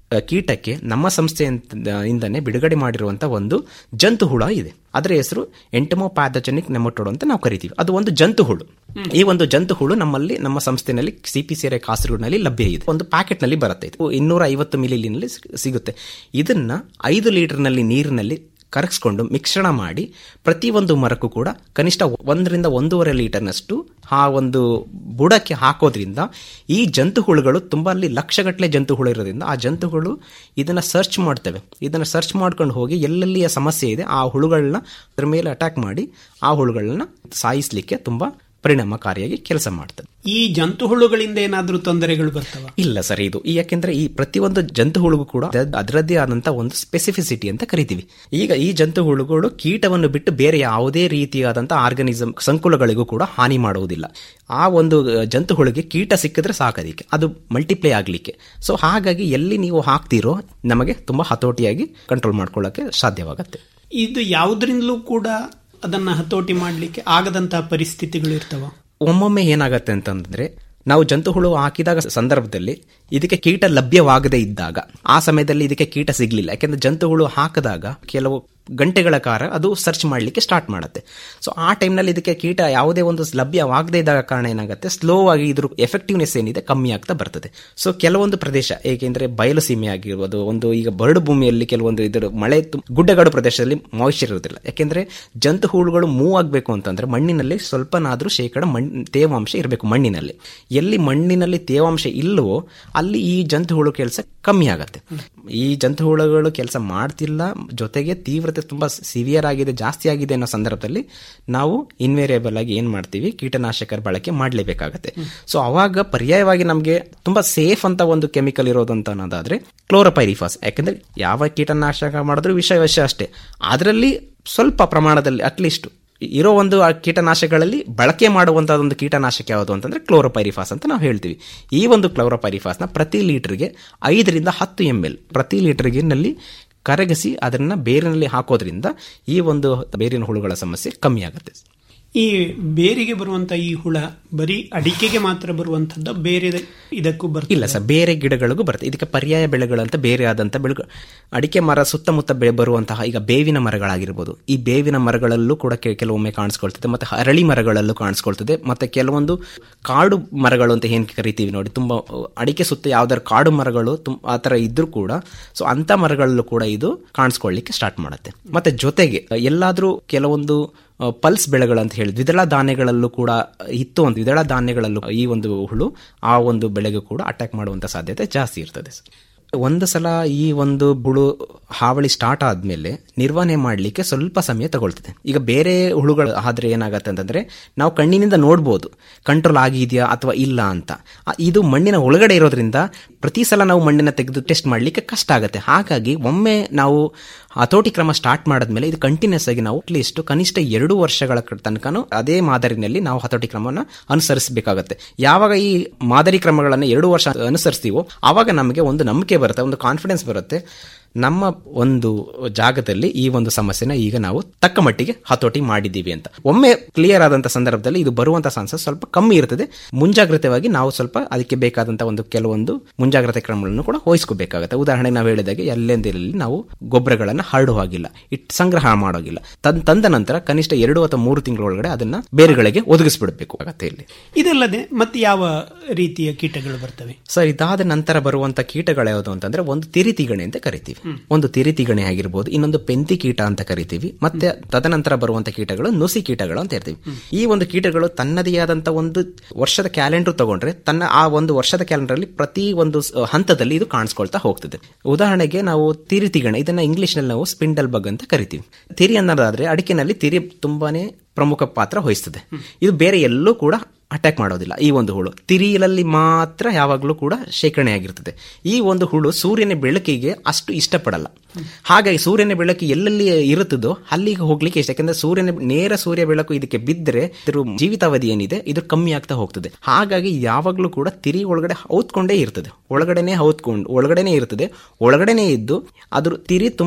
ಅ, ಕೀಟಕ್ಕೆ ನಮ್ಮ ಸಂಸ್ಥೆಯಿಂದನೇ ಬಿಡುಗಡೆ ಮಾಡಿರುವಂತ ಒಂದು ಜಂತು ಹುಳ ಇದೆ ಅದರ ಹೆಸರು ಎಂಟಮೋಪ್ಯಾಥಜೆನಿಕ್ ನೆಮಟೋಡ್ ಅಂತ ನಾವು ಕರಿತೀವಿ ಅದು ಒಂದು ಜಂತು ಹುಳು ಈ ಒಂದು ಜಂತು ಹುಳು ನಮ್ಮಲ್ಲಿ ನಮ್ಮ ಸಂಸ್ಥೆನಲ್ಲಿ ಸಿಪಿಸಿಆರ್ ಕಾಸರಗೋಡಿನಲ್ಲಿ ಲಭ್ಯ ಇದೆ ಒಂದು ಪ್ಯಾಕೆಟ್ ನಲ್ಲಿ ಬರುತ್ತೆ ಇದು ಇನ್ನೂರ ಐವತ್ತು ಮಿಲಿಲಿನಲ್ಲಿ ಸಿಗುತ್ತೆ ಇದನ್ನ ಐದು ಲೀಟರ್ನಲ್ಲಿ ನೀರಿನಲ್ಲಿ ಕರಗಿಸ್ಕೊಂಡು ಮಿಶ್ರಣ ಮಾಡಿ ಪ್ರತಿಯೊಂದು ಮರಕ್ಕೂ ಕೂಡ ಕನಿಷ್ಠ ಒಂದರಿಂದ ಒಂದೂವರೆ ಲೀಟರ್ನಷ್ಟು ಆ ಒಂದು ಬುಡಕ್ಕೆ ಹಾಕೋದ್ರಿಂದ ಈ ಜಂತುಹುಳುಗಳು ತುಂಬ ಅಲ್ಲಿ ಲಕ್ಷಗಟ್ಟಲೆ ಜಂತುಹುಳು ಇರೋದ್ರಿಂದ ಆ ಜಂತುಹುಳು ಇದನ್ನ ಸರ್ಚ್ ಮಾಡ್ತವೆ ಇದನ್ನ ಸರ್ಚ್ ಮಾಡ್ಕೊಂಡು ಹೋಗಿ ಎಲ್ಲೆಲ್ಲಿ ಆ ಸಮಸ್ಯೆ ಇದೆ ಆ ಹುಳುಗಳನ್ನ ಅದ್ರ ಮೇಲೆ ಅಟ್ಯಾಕ್ ಮಾಡಿ ಆ ಹುಳುಗಳನ್ನ ಸಾಯಿಸಲಿಕ್ಕೆ ತುಂಬಾ ಪರಿಣಾಮಕಾರಿಯಾಗಿ ಕೆಲಸ ಮಾಡ್ತದೆ ಈ ಜಂತು ಹುಳುಗಳಿಂದ ಏನಾದ್ರೂ ತೊಂದರೆಗಳು ಬರ್ತವ ಇಲ್ಲ ಸರ್ ಇದು ಈ ಯಾಕೆಂದ್ರೆ ಈ ಪ್ರತಿಯೊಂದು ಜಂತು ಹುಳುಗೂ ಕೂಡ ಅದ್- ಅದರದ್ದೇ ಆದಂತ ಒಂದು ಸ್ಪೆಸಿಫಿಸಿಟಿ ಅಂತ ಕರಿತೀವಿ ಈಗ ಈ ಜಂತು ಹುಳುಗಳು ಕೀಟವನ್ನು ಬಿಟ್ಟು ಬೇರೆ ಯಾವುದೇ ರೀತಿಯಾದಂತ ಆರ್ಗನಿಸಮ್ ಸಂಕುಲಗಳಿಗೂ ಕೂಡ ಹಾನಿ ಮಾಡುವುದಿಲ್ಲ ಆ ಒಂದು ಅಹ್, ಜಂತು ಹುಳುಗೆ ಕೀಟ ಸಿಕ್ಕಿದ್ರೆ ಸಾಕದಕ್ಕೆ ಅದು ಮಲ್ಟಿಪ್ಲೈ ಆಗ್ಲಿಕ್ಕೆ ಸೊ ಹಾಗಾಗಿ ಎಲ್ಲಿ ನೀವು ಹಾಕ್ತಿರೋ ನಮಗೆ ತುಂಬಾ ಹತೋಟಿಯಾಗಿ ಕಂಟ್ರೋಲ್ ಮಾಡ್ಕೊಳ್ಳಕ್ಕೆ ಸಾಧ್ಯವಾಗುತ್ತೆ ಇದು ಯಾವುದರಿಂದಲೂ ಕೂಡ ಅದನ್ನ ಹತೋಟಿ ಮಾಡ್ಲಿಕ್ಕೆ ಆಗದಂತಹ ಪರಿಸ್ಥಿತಿಗಳು ಇರ್ತವ ಒಮ್ಮೊಮ್ಮೆ ಏನಾಗತ್ತೆ ಅಂತಂದ್ರೆ ನಾವು ಜಂತು ಹುಳು ಹಾಕಿದಾಗ ಸಂದರ್ಭದಲ್ಲಿ ಇದಕ್ಕೆ ಕೀಟ ಲಭ್ಯವಾಗದೇ ಇದ್ದಾಗ ಆ ಸಮಯದಲ್ಲಿ ಇದಕ್ಕೆ ಕೀಟ ಸಿಗ್ಲಿಲ್ಲ ಯಾಕೆಂದ್ರೆ ಜಂತು ಹುಳು ಹಾಕಿದಾಗ ಕೆಲವು ಗಂಟೆಗಳ ಕಾಲ ಅದು ಸರ್ಚ್ ಮಾಡಲಿಕ್ಕೆ ಸ್ಟಾರ್ಟ್ ಮಾಡುತ್ತೆ ಸೊ ಆ ಟೈಮ್ನಲ್ಲಿ ಇದಕ್ಕೆ ಕೀಟ ಯಾವುದೇ ಒಂದು ಲಭ್ಯವಾಗದೇ ಇದ್ದಾಗ ಕಾರಣ ಏನಾಗುತ್ತೆ ಸ್ಲೋ ಆಗಿ ಇದ್ರ ಎಫೆಕ್ಟಿವ್ನೆಸ್ ಏನಿದೆ ಕಮ್ಮಿ ಆಗ್ತಾ ಬರ್ತದೆ ಸೊ ಕೆಲವೊಂದು ಪ್ರದೇಶ ಏಕೆಂದ್ರೆ ಬಯಲು ಸೀಮೆ ಆಗಿರ್ಬೋದು ಒಂದು ಈಗ ಬರಡು ಭೂಮಿಯಲ್ಲಿ ಕೆಲವೊಂದು ಇದರ ಮಳೆ ತು- ಗುಡ್ಡಗಾಡು ಪ್ರದೇಶದಲ್ಲಿ ಮಾಯಿಶ್ಚರ್ ಇರೋದಿಲ್ಲ ಯಾಕೆಂದ್ರೆ ಜಂತು ಹುಳುಗಳು ಮೂವ್ ಆಗಬೇಕು ಅಂತಂದ್ರೆ ಮಣ್ಣಿನಲ್ಲಿ ಸ್ವಲ್ಪನಾದ್ರೂ ಶೇಕಡ ಮಣ್ ತೇವಾಂಶ ಇರಬೇಕು ಮಣ್ಣಿನಲ್ಲಿ ಎಲ್ಲಿ ಮಣ್ಣಿನಲ್ಲಿ ತೇವಾಂಶ ಇಲ್ಲವೋ ಅಲ್ಲಿ ಈ ಜಂತು ಹುಳು ಕೆಲಸ ಕಮ್ಮಿ ಆಗತ್ತೆ ಈ ಜಂತು ಹುಳುಗಳು ಕೆಲಸ ಮಾಡ್ತಿಲ್ಲ ಜೊತೆಗೆ ತೀವ್ರತೆ ತುಂಬಾ ಸಿವಿಯರ್ ಆಗಿದೆ ಜಾಸ್ತಿ ಆಗಿದೆ ಅನ್ನೋ ಸಂದರ್ಭದಲ್ಲಿ ನಾವು ಇನ್ವೇರಿಯಬಲ್ ಆಗಿ ಏನ್ ಮಾಡ್ತೀವಿ ಕೀಟನಾಶಕರ ಬಳಕೆ ಮಾಡಲೇಬೇಕಾಗತ್ತೆ ಸೊ ಅವಾಗ ಪರ್ಯಾಯವಾಗಿ ನಮಗೆ ತುಂಬಾ ಸೇಫ್ ಅಂತ ಒಂದು ಕೆಮಿಕಲ್ ಇರೋದು ಅಂತ ಅನ್ನೋದಾದ್ರೆ ಕ್ಲೋರೋಪೈರಿಫಾಸ್ ಯಾಕಂದ್ರೆ ಯಾವ ಕೀಟನಾಶಕ ಮಾಡಿದ್ರು ವಿಷ ವಿಷ ಅಷ್ಟೇ ಅದರಲ್ಲಿ ಸ್ವಲ್ಪ ಪ್ರಮಾಣದಲ್ಲಿ ಅಟ್ಲೀಸ್ಟ್ ಇರೋ ಒಂದು ಆ ಕೀಟನಾಶಕಗಳಲ್ಲಿ ಬಳಕೆ ಮಾಡುವಂತಹ ಒಂದು ಕೀಟನಾಶಕ ಯಾವುದು ಅಂತಂದ್ರೆ ಕ್ಲೋರೋಪೈರಿಫಾಸ್ ಅಂತ ನಾವು ಹೇಳ್ತೀವಿ ಈ ಒಂದು ಕ್ಲೋರೋಪೈರಿಫಾಸ್ನ ಪ್ರತಿ ಲೀಟರ್ಗೆ ಐದರಿಂದ ಹತ್ತು ಎಂ ಎಲ್ ಪ್ರತಿ ಲೀಟರ್ಗೆ ನಲ್ಲಿ ಕರಗಿಸಿ ಅದನ್ನ ಬೇರಿನಲ್ಲಿ ಹಾಕೋದ್ರಿಂದ ಈ ಒಂದು ಬೇರಿನ ಹುಳುಗಳ ಸಮಸ್ಯೆ ಕಮ್ಮಿ ಆಗುತ್ತೆ ಈ ಬೇರಿಗೆ ಬರುವಂತ ಈ ಹುಳ ಬರೀ ಅಡಿಕೆಗೆ ಮಾತ್ರ ಬರುವಂತದ್ದು ಬೇರೆ ಇದಕ್ಕೂ ಬರ್ತದೆ ಇಲ್ಲ ಸರ್ ಬೇರೆ ಗಿಡಗಳಿಗೂ ಬರುತ್ತೆ ಇದಕ್ಕೆ ಪರ್ಯಾಯ ಬೆಳೆಗಳಂತ ಬೇರೆ ಆದಂತ ಬೆಳೆ ಅಡಿಕೆ ಮರ ಸುತ್ತಮುತ್ತ ಬೆ- ಬರುವಂತಹ ಈಗ ಬೇವಿನ ಮರಗಳಾಗಿರ್ಬೋದು ಈ ಬೇವಿನ ಮರಗಳಲ್ಲೂ ಕೂಡ ಕೆ- ಕೆಲವೊಮ್ಮೆ ಕಾಣಿಸ್ಕೊಳ್ತದೆ ಮತ್ತೆ ಅರಳಿ ಮರಗಳಲ್ಲೂ ಕಾಣಿಸ್ಕೊಳ್ತದೆ ಮತ್ತೆ ಕೆಲವೊಂದು ಕಾಡು ಮರಗಳು ಅಂತ ಏನ್ ಕರಿತೀವಿ ನೋಡಿ ತುಂಬಾ ಅಹ್, ಅಡಿಕೆ ಸುತ್ತ ಯಾವ್ದಾರು ಕಾಡು ಮರಗಳು ತುಂ- ಆ ತರ ಇದ್ರೂ ಕೂಡ ಸೊ ಅಂತ ಮರಗಳಲ್ಲೂ ಕೂಡ ಇದು ಕಾಣಿಸ್ಕೊಳ್ಳಿಕ್ಕೆ ಸ್ಟಾರ್ಟ್ ಮಾಡುತ್ತೆ ಮತ್ತೆ ಜೊತೆಗೆ ಎಲ್ಲಾದ್ರೂ ಕೆಲವೊಂದು ಪಲ್ಸ್ ಬೆಳೆಗಳು ಅಂತ ಹೇಳಿ ದ್ವಿದಳ ಧಾನ್ಯಗಳಲ್ಲೂ ಕೂಡ ಇತ್ತು ಅಂತ ದ್ವಿದಳ ಧಾನ್ಯಗಳಲ್ಲೂ ಈ ಒಂದು ಹುಳು ಆ ಒಂದು ಬೆಳೆಗೂ ಕೂಡ ಅಟ್ಯಾಕ್ ಮಾಡುವಂತ ಸಾಧ್ಯತೆ ಜಾಸ್ತಿ ಇರ್ತದೆ ಸರ್. ಒಂದು ಸಲ ಈ ಒಂದು ಹುಳು ಹಾವಳಿ ಸ್ಟಾರ್ಟ್ ಆದ್ಮೇಲೆ ನಿರ್ವಹಣೆ ಮಾಡಲಿಕ್ಕೆ ಸ್ವಲ್ಪ ಸಮಯ ತಗೊಳ್ತದೆ ಈಗ ಬೇರೆ ಹುಳುಗಳು ಆದ್ರೆ ಏನಾಗತ್ತೆ ಅಂತಂದ್ರೆ ನಾವು ಕಣ್ಣಿನಿಂದ ನೋಡ್ಬೋದು ಕಂಟ್ರೋಲ್ ಆಗಿದೆಯಾ ಅಥವಾ ಇಲ್ಲ ಅಂತ ಆ, ಇದು ಮಣ್ಣಿನ ಒಳಗಡೆ ಇರೋದ್ರಿಂದ ಪ್ರತಿ ಸಲ ನಾವು ಮಣ್ಣಿನ ತೆಗೆದು ಟೆಸ್ಟ್ ಮಾಡಲಿಕ್ಕೆ ಕಷ್ಟ ಆಗುತ್ತೆ ಹಾಗಾಗಿ ಒಮ್ಮೆ ನಾವು ಹತೋಟಿ ಕ್ರಮ ಸ್ಟಾರ್ಟ್ ಮಾಡಿದ್ಮೇಲೆ ಇದು ಕಂಟಿನ್ಯೂಸ್ ಆಗಿ ನಾವು ಅಟ್ಲೀಸ್ಟ್ ಕನಿಷ್ಠ ಎರಡು ವರ್ಷಗಳ ತನಕನೂ ಅದೇ ಮಾದರಿನಲ್ಲಿ ನಾವು ಹತೋಟಿ ಕ್ರಮವನ್ನು ಅನುಸರಿಸಬೇಕಾಗತ್ತೆ ಯಾವಾಗ ಈ ಮಾದರಿ ಕ್ರಮಗಳನ್ನು ಎರಡು ವರ್ಷ ಅನುಸರಿಸ್ತೀವೋ ಆವಾಗ ನಮಗೆ ಒಂದು ನಂಬಿಕೆ ಬರುತ್ತೆ ಒಂದು ಕಾನ್ಫಿಡೆನ್ಸ್ ಬರುತ್ತೆ ನಮ್ಮ ಒಂದು ಜಾಗದಲ್ಲಿ ಈ ಒಂದು ಸಮಸ್ಯೆನ ಈಗ ನಾವು ತಕ್ಕ ಮಟ್ಟಿಗೆ ಹತೋಟಿ ಮಾಡಿದ್ದೀವಿ ಅಂತ ಒಮ್ಮೆ ಕ್ಲಿಯರ್ ಆದಂತ ಸಂದರ್ಭದಲ್ಲಿ ಇದು ಬರುವಂತ ಚಾನ್ಸಸ್ ಸ್ವಲ್ಪ ಕಮ್ಮಿ ಇರ್ತದೆ ಮುಂಜಾಗ್ರತೆವಾಗಿ ನಾವು ಸ್ವಲ್ಪ ಅದಕ್ಕೆ ಬೇಕಾದಂತ ಒಂದು ಕೆಲವೊಂದು ಮುಂಜಾಗ್ರತೆ ಕ್ರಮಗಳನ್ನು ಕೂಡ ವಹಿಸ್ಕೋಬೇಕಾಗುತ್ತೆ ಉದಾಹರಣೆಗೆ ನಾವು ಹೇಳಿದಾಗೆ ಎಲ್ಲೆಂದಿರಲಿ ನಾವು ಗೊಬ್ಬರಗಳನ್ನು ಹರಡುವ ಹಾಗಿಲ್ಲ ಇಟ್ ಸಂಗ್ರಹ ಮಾಡೋಗಿಲ್ಲ ತನ್ ತಂದ ನಂತರ ಕನಿಷ್ಠ ಎರಡು ಅಥವಾ ಮೂರು ತಿಂಗಳೊಳಗಡೆ ಅದನ್ನ ಬೇರುಗಳಿಗೆ ಒದಗಿಸ್ಬಿಡ್ಬೇಕು ಆಗತ್ತೆ ಇಲ್ಲಿ ಇದಲ್ಲದೆ ಮತ್ತೆ ಯಾವ ರೀತಿಯ ಕೀಟಗಳು ಬರ್ತವೆ ಸರ್ ಇದಾದ ನಂತರ ಬರುವಂತ ಕೀಟಗಳು ಯಾವುದು ಅಂತಂದ್ರೆ ಒಂದು ತಿರಿತಿಗಣೆ ಅಂತ ಕರಿತೀವಿ ಒಂದು ತಿರಿತಿಗಣೆ ಆಗಿರ್ಬೋದು ಇನ್ನೊಂದು ಪೆಂತಿ ಕೀಟ ಅಂತ ಕರಿತೀವಿ ಮತ್ತೆ ತದನಂತರ ಬರುವಂತ ಕೀಟಗಳು ನುಸಿ ಕೀಟಗಳು ಅಂತ ಇರ್ತೀವಿ ಈ ಒಂದು ಕೀಟಗಳು ತನ್ನದೇ ಆದಂತ ಒಂದು ವರ್ಷದ ಕ್ಯಾಲೆಂಡರ್ ತಗೊಂಡ್ರೆ ತನ್ನ ಆ ಒಂದು ವರ್ಷದ ಕ್ಯಾಲೆಂಡರ್ ಅಲ್ಲಿ ಪ್ರತಿ ಒಂದು ಸ- ಹಂತದಲ್ಲಿ ಇದು ಕಾಣಿಸ್ಕೊಳ್ತಾ ಹೋಗ್ತದೆ ಉದಾಹರಣೆಗೆ ನಾವು ತಿರಿತಿಗಣೆ ಇದನ್ನ ಇಂಗ್ಲಿಷ್ ನಲ್ಲಿ ನಾವು ಸ್ಪಿಂಡಲ್ ಬಗ್ ಅಂತ ಕರಿತೀವಿ ತಿರಿ ಅನ್ನೋದಾದ್ರೆ ಅಡಿಕೆನಲ್ಲಿ ತಿರಿ ತುಂಬಾನೇ ಪ್ರಮುಖ ಪಾತ್ರ ವಹಿಸ್ತದೆ ಇದು ಬೇರೆ ಎಲ್ಲೂ ಕೂಡ ಅಟ್ಯಾಕ್ ಮಾಡೋದಿಲ್ಲ ಈ ಒಂದು ಹುಳು ತಿರಿಯಲಲ್ಲಿ ಮಾತ್ರ ಯಾವಾಗಲೂ ಕೂಡ ಶೇಖರಣೆ ಆಗಿರ್ತದೆ ಈ ಒಂದು ಹುಳು ಸೂರ್ಯನ ಬೆಳಕಿಗೆ ಅಷ್ಟು ಇಷ್ಟಪಡಲ್ಲ ಹಾಗಾಗಿ ಸೂರ್ಯನ ಬೆಳಕು ಎಲ್ಲೆಲ್ಲಿ ಇರುತ್ತದೋ ಅಲ್ಲಿಗೆ ಹೋಗ್ಲಿಕ್ಕೆ ಇಷ್ಟ ಯಾಕಂದ್ರೆ ಸೂರ್ಯನ ನೇರ ಸೂರ್ಯ ಬೆಳಕು ಇದಕ್ಕೆ ಬಿದ್ದರೆ ಇದ್ರ ಜೀವಿತಾವಧಿ ಏನಿದೆ ಇದು ಕಮ್ಮಿ ಆಗ್ತಾ ಹೋಗ್ತದೆ ಹಾಗಾಗಿ ಯಾವಾಗಲೂ ಕೂಡ ತಿರಿ ಒಳಗಡೆ ಹೌತ್ಕೊಂಡೇ ಇರ್ತದೆ ಒಳಗಡೆನೆ ಹೌತ್ಕೊಂಡು ಒಳಗಡೆನೆ ಇರ್ತದೆ ಒಳಗಡೆನೆ ಇದ್ದು ಅದ್ರ ತಿರಿ ತುಂಬಾ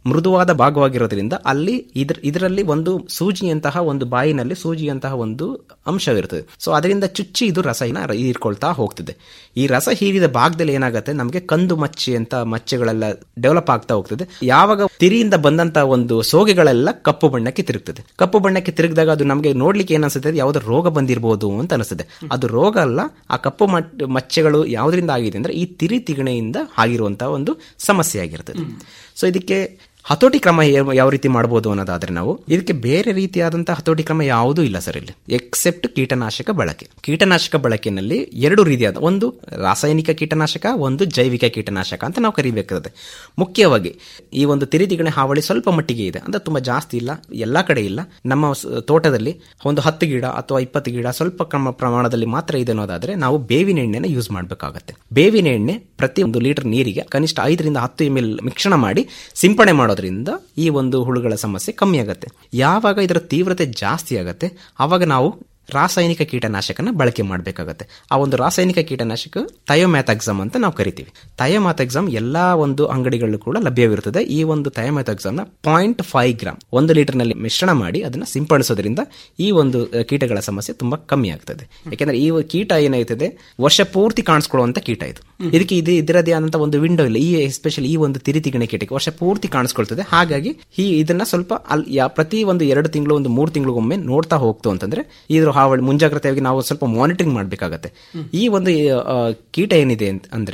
ಮೃದುವಾದ ಭಾಗವಾಗಿರೋದ್ರಿಂದ ಅಲ್ಲಿ ಇದ್ರ ಇದರಲ್ಲಿ ಒಂದು ಸೂಜಿಯಂತಹ ಒಂದು ಬಾಯಿನಲ್ಲಿ ಸೂಜಿಯಂತಹ ಒಂದು ಅಂಶವಿರ್ತದೆ ಸೊ ಅದರಿಂದ ಚುಚ್ಚಿ ಇದು ರಸನ ಹೀರ್ಕೊಳ್ತಾ ಹೋಗ್ತದೆ ಈ ರಸ ಹೀರಿದ ಭಾಗದಲ್ಲಿ ಏನಾಗುತ್ತೆ ನಮಗೆ ಕಂದು ಮಚ್ಚೆ ಅಂತ ಮಚ್ಚೆಗಳೆಲ್ಲ ಡೆವಲಪ್ ಆಗ್ತಾ ಹೋಗ್ತದೆ ಯಾವಾಗ ತಿರಿಯಿಂದ ಬಂದಂತ ಒಂದು ಸೋಗೆಗಳೆಲ್ಲ ಕಪ್ಪು ಬಣ್ಣಕ್ಕೆ ತಿರುಗ್ತದೆ ಕಪ್ಪು ಬಣ್ಣಕ್ಕೆ ತಿರುಗಿದಾಗ ಅದು ನಮಗೆ ನೋಡ್ಲಿಕ್ಕೆ ಏನ್ ಅನ್ಸುತ್ತೆ ಯಾವುದೋ ರೋಗ ಬಂದಿರಬಹುದು ಅಂತ ಅನಿಸುತ್ತೆ ಅದು ರೋಗ ಅಲ್ಲ ಆ ಕಪ್ಪು ಮಟ್- ಮಚ್ಚೆಗಳು ಯಾವುದರಿಂದ ಆಗಿದೆ ಅಂದ್ರೆ ಈ ತಿರಿ ತಿಗಣೆಯಿಂದ ಆಗಿರುವಂತಹ ಒಂದು ಸಮಸ್ಯೆ ಆಗಿರ್ತದೆ ಸೊ ಇದಕ್ಕೆ ಹತೋಟಿ ಕ್ರಮ ಯಾವ- ಯಾವ ರೀತಿ ಮಾಡಬಹುದು ಅನ್ನೋದಾದ್ರೆ ನಾವು ಇದಕ್ಕೆ ಬೇರೆ ರೀತಿಯಾದಂತಹ ಹತೋಟಿ ಕ್ರಮ ಯಾವುದೂ ಇಲ್ಲ ಸರ್ ಇಲ್ಲಿ ಎಕ್ಸೆಪ್ಟ್ ಕೀಟನಾಶಕ ಬಳಕೆ ಕೀಟನಾಶಕ ಬಳಕೆನಲ್ಲಿ ಎರಡು ರೀತಿಯಾದ ಒಂದು ರಾಸಾಯನಿಕ ಕೀಟನಾಶಕ ಒಂದು ಜೈವಿಕ ಕೀಟನಾಶಕ ಅಂತ ನಾವು ಕರಿಬೇಕಾಗುತ್ತೆ ಮುಖ್ಯವಾಗಿ ಈ ಒಂದು ತಿರಿತಿಗಣೆ ಹಾವಳಿ ಸ್ವಲ್ಪ ಮಟ್ಟಿಗೆ ಇದೆ ಅಂದ್ರೆ ತುಂಬಾ ಜಾಸ್ತಿ ಇಲ್ಲ ಎಲ್ಲಾ ಕಡೆ ಇಲ್ಲ ನಮ್ಮ ಸ- ತೋಟದಲ್ಲಿ ಒಂದು ಹತ್ತು ಗಿಡ ಅಥವಾ ಇಪ್ಪತ್ತು ಗಿಡ ಸ್ವಲ್ಪ ಕ್ರಮ ಪ್ರಮಾಣದಲ್ಲಿ ಮಾತ್ರ ಇದೆ ಅನ್ನೋದಾದ್ರೆ ನಾವು ಬೇವಿನ ಎಣ್ಣೆನ ಯೂಸ್ ಮಾಡಬೇಕಾಗತ್ತೆ ಬೇವಿನ ಎಣ್ಣೆ ಪ್ರತಿ ಒಂದು ಲೀಟರ್ ನೀರಿಗೆ ಕನಿಷ್ಠ ಐದರಿಂದ ಹತ್ತು ಎಮ್ ಎಲ್ ಮಿಶ್ರಣ ಮಾಡಿ ಸಿಂಪಡಣೆ ಮಾಡೋದ್ರಿಂದ ಈ ಒಂದು ಹುಳುಗಳ ಸಮಸ್ಯೆ ಕಮ್ಮಿ ಆಗುತ್ತೆ ಯಾವಾಗ ಇದರ ತೀವ್ರತೆ ಜಾಸ್ತಿ ಆಗುತ್ತೆ ಆವಾಗ ನಾವು ರಾಸಾಯನಿಕ ಕೀಟನಾಶಕನ ಬಳಕೆ ಮಾಡಬೇಕಾಗತ್ತೆ ಆ ಒಂದು ರಾಸಾಯನಿಕ ಕೀಟನಾಶಕ ಥಯೋಮ್ಯಾಥಕ್ಸಮ್ ಅಂತ ನಾವು ಕರಿತೀವಿ ಥಯೋಮ್ಯಾಥಕ್ಸಮ್ ಎಲ್ಲಾ ಒಂದು ಅಂಗಡಿಗಳಲ್ಲೂ ಕೂಡ ಲಭ್ಯವಿರುತ್ತದೆ ಈ ಒಂದು ಥಯೋಮ್ಯಾಥಕ್ಸಮ್ನ ಪಾಯಿಂಟ್ ಫೈವ್ ಗ್ರಾಮ್ ಒಂದು ಲೀಟರ್ನಲ್ಲಿ ಮಿಶ್ರಣ ಮಾಡಿ ಅದನ್ನ ಸಿಂಪಡಿಸೋದ್ರಿಂದ ಈ ಒಂದು ಅಹ್, ಕೀಟಗಳ ಸಮಸ್ಯೆ ತುಂಬಾ ಕಮ್ಮಿ ಆಗ್ತದೆ ಯಾಕೆಂದ್ರೆ ಈ ಕೀಟ ಏನಾಯ್ತದೆ ವರ್ಷ ಪೂರ್ತಿ ಕಾಣಿಸ್ಕೊಳ್ಳುವಂತ ಕೀಟ ಇದು ಇದಕ್ಕೆ ಇದು ಇದರದೇ ಆದಂತ ಒಂದು ವಿಂಡೋ ಇಲ್ಲ ಈ ಎಸ್ಪೆಷಲಿ ಈ ಒಂದು ತಿರಿತಿಗಣೆ ಕೀಟಕ್ಕೆ ವರ್ಷ ಪೂರ್ತಿ ಕಾಣಿಸ್ಕೊಳ್ತದೆ ಹಾಗಾಗಿ ಈ ಇದನ್ನ ಸ್ವಲ್ಪ ಅಲ್ಲಿ ಯಾ- ಪ್ರತಿ ಒಂದು ಎರಡು ತಿಂಗಳು ಒಂದು ಮೂರು ತಿಂಗಳಿಗೊಮ್ಮೆ ನೋಡ್ತಾ ಹೋಗ್ತು ಅಂತಂದ್ರೆ ಇದ್ರ ಹಾವಳಿ ಮುಂಜಾಗ್ರತೆಯಾಗಿ ನಾವು ಸ್ವಲ್ಪ ಮಾನಿಟರಿಂಗ್ ಮಾಡಬೇಕಾಗತ್ತೆ ಈ ಒಂದು ಆ, ಕೀಟ ಏನಿದೆ ಅಂತ ಅಂದ್ರೆ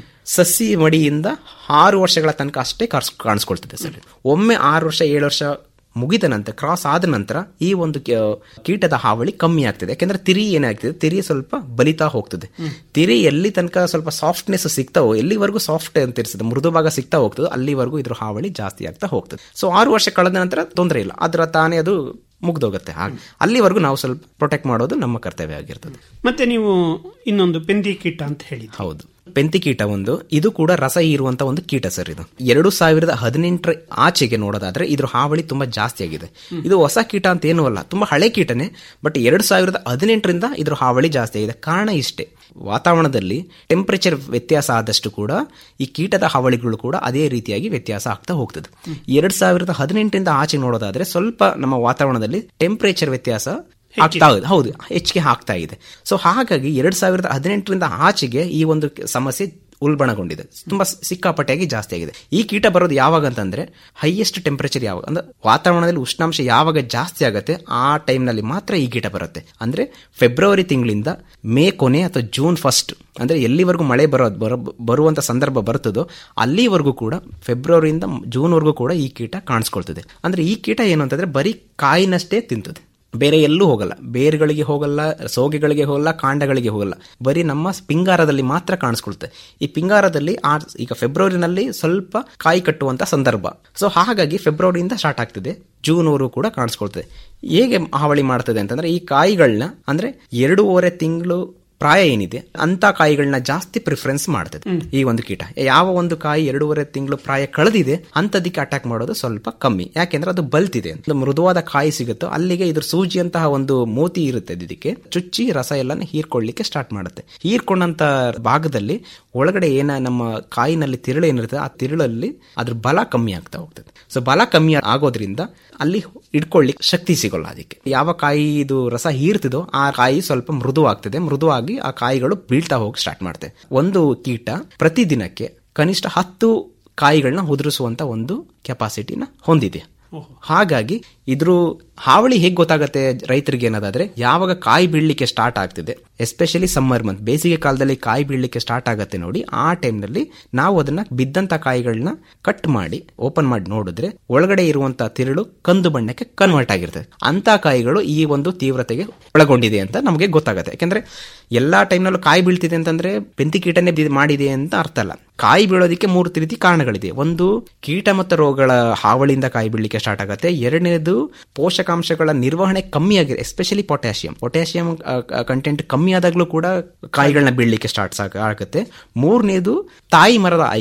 ಸಸಿ ಮಡಿಯಿಂದ ಆರು ವರ್ಷಗಳ ತನಕ ಅಷ್ಟೇ ಕಾರ್ಸ್- ಕಾಣಿಸ್ಕೊಳ್ತದೆ ಸರ್ ಒಮ್ಮೆ ಆರು ವರ್ಷ ಏಳು ವರ್ಷ ಮುಗಿದ ನಂತರ ಕ್ರಾಸ್ ಆದ ನಂತರ ಈ ಒಂದು ಕ- ಕೀಟದ ಹಾವಳಿ ಕಮ್ಮಿ ಆಗ್ತದೆ ಯಾಕಂದ್ರೆ ತಿರಿ ಏನಾಗ್ತದೆ ತಿರಿ ಸ್ವಲ್ಪ ಬಲಿತಾ ಹೋಗ್ತದೆ ತಿರಿ ಎಲ್ಲಿ ತನಕ ಸ್ವಲ್ಪ ಸಾಫ್ಟ್ನೆಸ್ ಸಿಗ್ತಾವೋ ಎಲ್ಲಿವರೆಗೂ ಸಾಫ್ಟ್ ಅಂತ ಇರ್ತದೆ ಮೃದು ಭಾಗ ಸಿಗ್ತಾ ಹೋಗ್ತದೆ ಅಲ್ಲಿವರೆಗೂ ಇದ್ರ ಹಾವಳಿ ಜಾಸ್ತಿ ಆಗ್ತಾ ಹೋಗ್ತದೆ ಸೊ ಆರು ವರ್ಷ ಕಳೆದ ನಂತರ ತೊಂದರೆ ಇಲ್ಲ ಅದರ ತಾನೇ ಅದು ಮುಗ್ದೋಗುತ್ತೆ ಹಾಗೆ ಅಲ್ಲಿವರೆಗೂ ನಾವು ಸ್ವಲ್ಪ ಪ್ರೊಟೆಕ್ಟ್ ಮಾಡೋದು ನಮ್ಮ ಕರ್ತವ್ಯ ಆಗಿರ್ತದೆ ಮತ್ತೆ ನೀವು ಇನ್ನೊಂದು ಪೆಂದಿ ಕೀಟ ಅಂತ ಹೇಳಿದ್ರಿ ಹೌದು ಪೆಂತಿ ಕೀಟ ಒಂದು ಇದು ಕೂಡ ರಸ ಹೀರುವಂತ ಒಂದು ಕೀಟ ಸರ್ ಇದು ಎರಡು ಸಾವಿರದ ಹದಿನೆಂಟರ ಆಚೆಗೆ ನೋಡೋದಾದ್ರೆ ಇದ್ರ ಹಾವಳಿ ತುಂಬಾ ಜಾಸ್ತಿ ಆಗಿದೆ ಇದು ಹೊಸ ಕೀಟ ಅಂತ ಏನೂ ಅಲ್ಲ ತುಂಬಾ ಹಳೆ ಕೀಟನೇ ಬಟ್ ಎರಡು ಸಾವಿರದ ಹದಿನೆಂಟರಿಂದ ಇದ್ರ ಹಾವಳಿ ಜಾಸ್ತಿ ಆಗಿದೆ ಕಾರಣ ಇಷ್ಟೇ ವಾತಾವರಣದಲ್ಲಿ ಟೆಂಪರೇಚರ್ ವ್ಯತ್ಯಾಸ ಆದಷ್ಟು ಕೂಡ ಈ ಕೀಟದ ಹಾವಳಿಗಳು ಕೂಡ ಅದೇ ರೀತಿಯಾಗಿ ವ್ಯತ್ಯಾಸ ಆಗ್ತಾ ಹೋಗ್ತದೆ ಎರಡ್ ಸಾವಿರದ ಹದಿನೆಂಟರಿಂದ ಆಚೆ ನೋಡೋದಾದ್ರೆ ಸ್ವಲ್ಪ ನಮ್ಮ ವಾತಾವರಣದಲ್ಲಿ ಟೆಂಪರೇಚರ್ ವ್ಯತ್ಯಾಸ ಆಗ್ತಾ ಇದೆ ಹೌದು ಹೆಚ್ಚಿಗೆ ಆಗ್ತಾ ಇದೆ ಸೊ ಹಾಗಾಗಿ ಎರಡ್ ಸಾವಿರದ ಹದಿನೆಂಟರಿಂದ ಆಚೆಗೆ ಈ ಒಂದು ಸಮಸ್ಯೆ ಉಲ್ಬಣಗೊಂಡಿದೆ ತುಂಬಾ ಸಿಕ್ಕಾಪಟ್ಟೆಯಾಗಿ ಜಾಸ್ತಿ ಆಗಿದೆ ಈ ಕೀಟ ಬರೋದು ಯಾವಾಗ ಅಂತಂದ್ರೆ ಹೈಯೆಸ್ಟ್ ಟೆಂಪರೇಚರ್ ಯಾವಾಗ ಅಂದ್ರೆ ವಾತಾವರಣದಲ್ಲಿ ಉಷ್ಣಾಂಶ ಯಾವಾಗ ಜಾಸ್ತಿ ಆಗುತ್ತೆ ಆ ಟೈಮ್ನಲ್ಲಿ ಮಾತ್ರ ಈ ಕೀಟ ಬರುತ್ತೆ ಅಂದ್ರೆ ಫೆಬ್ರವರಿ ತಿಂಗಳಿಂದ ಮೇ ಕೊನೆ ಅಥವಾ ಜೂನ್ ಫಸ್ಟ್ ಅಂದ್ರೆ ಎಲ್ಲಿವರೆಗೂ ಮಳೆ ಬರೋ ಬರೋ- ಬರುವಂತ ಸಂದರ್ಭ ಬರ್ತದೋ ಅಲ್ಲಿವರೆಗೂ ಕೂಡ ಫೆಬ್ರವರಿಯಿಂದ ಜೂನ್ವರೆಗೂ ಕೂಡ ಈ ಕೀಟ ಕಾಣಿಸ್ಕೊಳ್ತದೆ ಅಂದ್ರೆ ಈ ಕೀಟ ಏನು ಅಂತಂದ್ರೆ ಬರೀ ಕಾಯಿನಷ್ಟೇ ತಿಂತದೆ ಬೇರೆ ಎಲ್ಲೂ ಹೋಗಲ್ಲ ಬೇರುಗಳಿಗೆ ಹೋಗಲ್ಲ ಸೋಗೆಗಳಿಗೆ ಹೋಗಲ್ಲ ಕಾಂಡಗಳಿಗೆ ಹೋಗಲ್ಲ ಬರೀ ನಮ್ಮ ಪಿಂಗಾರದಲ್ಲಿ ಮಾತ್ರ ಕಾಣಿಸ್ಕೊಳುತ್ತೆ ಈ ಪಿಂಗಾರದಲ್ಲಿ ಆ ಈಗ ಫೆಬ್ರವರಿನಲ್ಲಿ ಸ್ವಲ್ಪ ಕಾಯಿ ಕಟ್ಟುವಂತ ಸಂದರ್ಭ ಸೊ ಹಾಗಾಗಿ ಫೆಬ್ರವರಿಯಿಂದ ಸ್ಟಾರ್ಟ್ ಆಗ್ತದೆ ಜೂನ್ವರೆಗೂ ಕೂಡ ಕಾಣಿಸ್ಕೊಳ್ತದೆ ಹೇಗೆ ಹಾವಳಿ ಮಾಡ್ತದೆ ಅಂತಂದ್ರೆ ಈ ಕಾಯಿಗಳನ್ನ ಅಂದ್ರೆ ಎರಡೂವರೆ ತಿಂಗಳು ಪ್ರಾಯ ಏನಿದೆ ಅಂತ ಕಾಯಿಗಳನ್ನ ಜಾಸ್ತಿ ಪ್ರಿಫರೆನ್ಸ್ ಮಾಡ್ತದೆ ಈ ಒಂದು ಕೀಟ ಯಾವ ಒಂದು ಕಾಯಿ ಎರಡೂವರೆ ತಿಂಗಳು ಪ್ರಾಯ ಕಳೆದಿದೆ ಅಂತದಕ್ಕೆ ಅಟ್ಯಾಕ್ ಮಾಡೋದು ಸ್ವಲ್ಪ ಕಮ್ಮಿ ಯಾಕೆಂದ್ರೆ ಅದು ಬಲ್ತಿದೆ ಒಂದು ಮೃದುವಾದ ಕಾಯಿ ಸಿಗುತ್ತೋ ಅಲ್ಲಿಗೆ ಇದ್ರ ಸೂಜಿಯಂತಹ ಒಂದು ಮೋತಿ ಇರುತ್ತೆ ಇದಕ್ಕೆ ಚುಚ್ಚಿ ರಸ ಎಲ್ಲಾನು ಹೀರ್ಕೊಳ್ಳಿಕ್ಕೆ ಸ್ಟಾರ್ಟ್ ಮಾಡುತ್ತೆ ಹೀರ್ಕೊಂಡಂತ ಭಾಗದಲ್ಲಿ ಒಳಗಡೆ ಏನ ನಮ್ಮ ಕಾಯಿನಲ್ಲಿ ತಿರುಳು ಏನಿರುತ್ತೆ ಆ ತಿರುಳಲ್ಲಿ ಅದ್ರ ಬಲ ಕಮ್ಮಿ ಆಗ್ತಾ ಹೋಗ್ತದೆ ಸೊ ಬಲ ಕಮ್ಮಿ ಆಗೋದ್ರಿಂದ ಅಲ್ಲಿ ಇಟ್ಕೊಳ್ಳಿಕ್ಕೆ ಶಕ್ತಿ ಸಿಗೋಲ್ಲ ಅದಕ್ಕೆ ಯಾವ ಕಾಯಿ ಇದು ರಸ ಹೀರ್ತಿದೋ ಆ ಕಾಯಿ ಸ್ವಲ್ಪ ಮೃದು ಆಗ್ತದೆ ಮೃದುವಾಗಿ ಆ ಕಾಯಿಗಳು ಬೀಳ್ತಾ ಹೋಗಿ ಸ್ಟಾರ್ಟ್ ಮಾಡುತ್ತೆ ಒಂದು ಕೀಟ ಪ್ರತಿದಿನಕ್ಕೆ ಕನಿಷ್ಠ ಹತ್ತು ಕಾಯಿಗಳನ್ನ ಉದುರಿಸುವಂತ ಒಂದು ಕೆಪಾಸಿಟಿನ ಹೊಂದಿದೆ ಹಾಗಾಗಿ ಇದ್ರ ಹಾವಳಿ ಹೇಗೆ ಗೊತ್ತಾಗತ್ತೆ ರೈತರಿಗೆ ಏನದಾದ್ರೆ ಯಾವಾಗ ಕಾಯಿ ಬೀಳಲಿಕ್ಕೆ ಸ್ಟಾರ್ಟ್ ಆಗ್ತಿದೆ ಎಸ್ಪೆಷಲಿ ಸಮ್ಮರ್ ಮಂತ್ ಬೇಸಿಗೆ ಕಾಲದಲ್ಲಿ ಕಾಯಿ ಬೀಳಲಿಕ್ಕೆ ಸ್ಟಾರ್ಟ್ ಆಗತ್ತೆ ನೋಡಿ ಆ ಟೈಮ್ನಲ್ಲಿ ನಾವು ಅದನ್ನ ಬಿದ್ದಂತ ಕಾಯಿಗಳನ್ನ ಕಟ್ ಮಾಡಿ ಓಪನ್ ಮಾಡಿ ನೋಡಿದ್ರೆ ಒಳಗಡೆ ಇರುವಂತ ತಿರುಳು ಕಂದು ಬಣ್ಣಕ್ಕೆ ಕನ್ವರ್ಟ್ ಆಗಿರ್ತದೆ ಅಂತ ಕಾಯಿಗಳು ಈ ಒಂದು ತೀವ್ರತೆಗೆ ಒಳಗೊಂಡಿದೆ ಅಂತ ನಮಗೆ ಗೊತ್ತಾಗುತ್ತೆ ಯಾಕಂದ್ರೆ ಎಲ್ಲಾ ಟೈಮ್ನಲ್ಲೂ ಕಾಯಿ ಬೀಳ್ತಿದೆ ಅಂತಂದ್ರೆ ಬೆಂತಿ ಕೀಟನೇ ಬಿ- ಮಾಡಿದೆ ಅಂತ ಅರ್ಥ ಅಲ್ಲ ಕಾಯಿ ಬೀಳೋದಕ್ಕೆ ಮೂರು ರೀತಿ ಕಾರಣಗಳಿದೆ ಒಂದು ಕೀಟ ಮತ್ತು ರೋಗಗಳ ಹಾವಳಿಯಿಂದ ಕಾಯಿ ಬೀಳಲಿಕ್ಕೆ ಸ್ಟಾರ್ಟ್ ಆಗುತ್ತೆ ಎರಡನೇದು ಪೋಷಕಾಂಶಗಳ ನಿರ್ವಹಣೆ ಕಮ್ಮಿ ಆಗಿದೆ ಎಸ್ಪೆಷಲಿ ಪೊಟ್ಯಾಷಿಯಂ ಪೊಟ್ಯಾಷಿಯಂ ಕಂಟೆಂಟ್ ಕಮ್ಮಿ ಆದಾಗಲೂ ಕೂಡ ಕಾಯಿಗಳನ್ನ ಬೀಳಲಿಕ್ಕೆ ಸ್ಟಾರ್ಟ್ ಆಗುತ್ತೆ ಮೂರನೇದು ತಾಯಿ ಮರದ ಆಯ್ಕೆ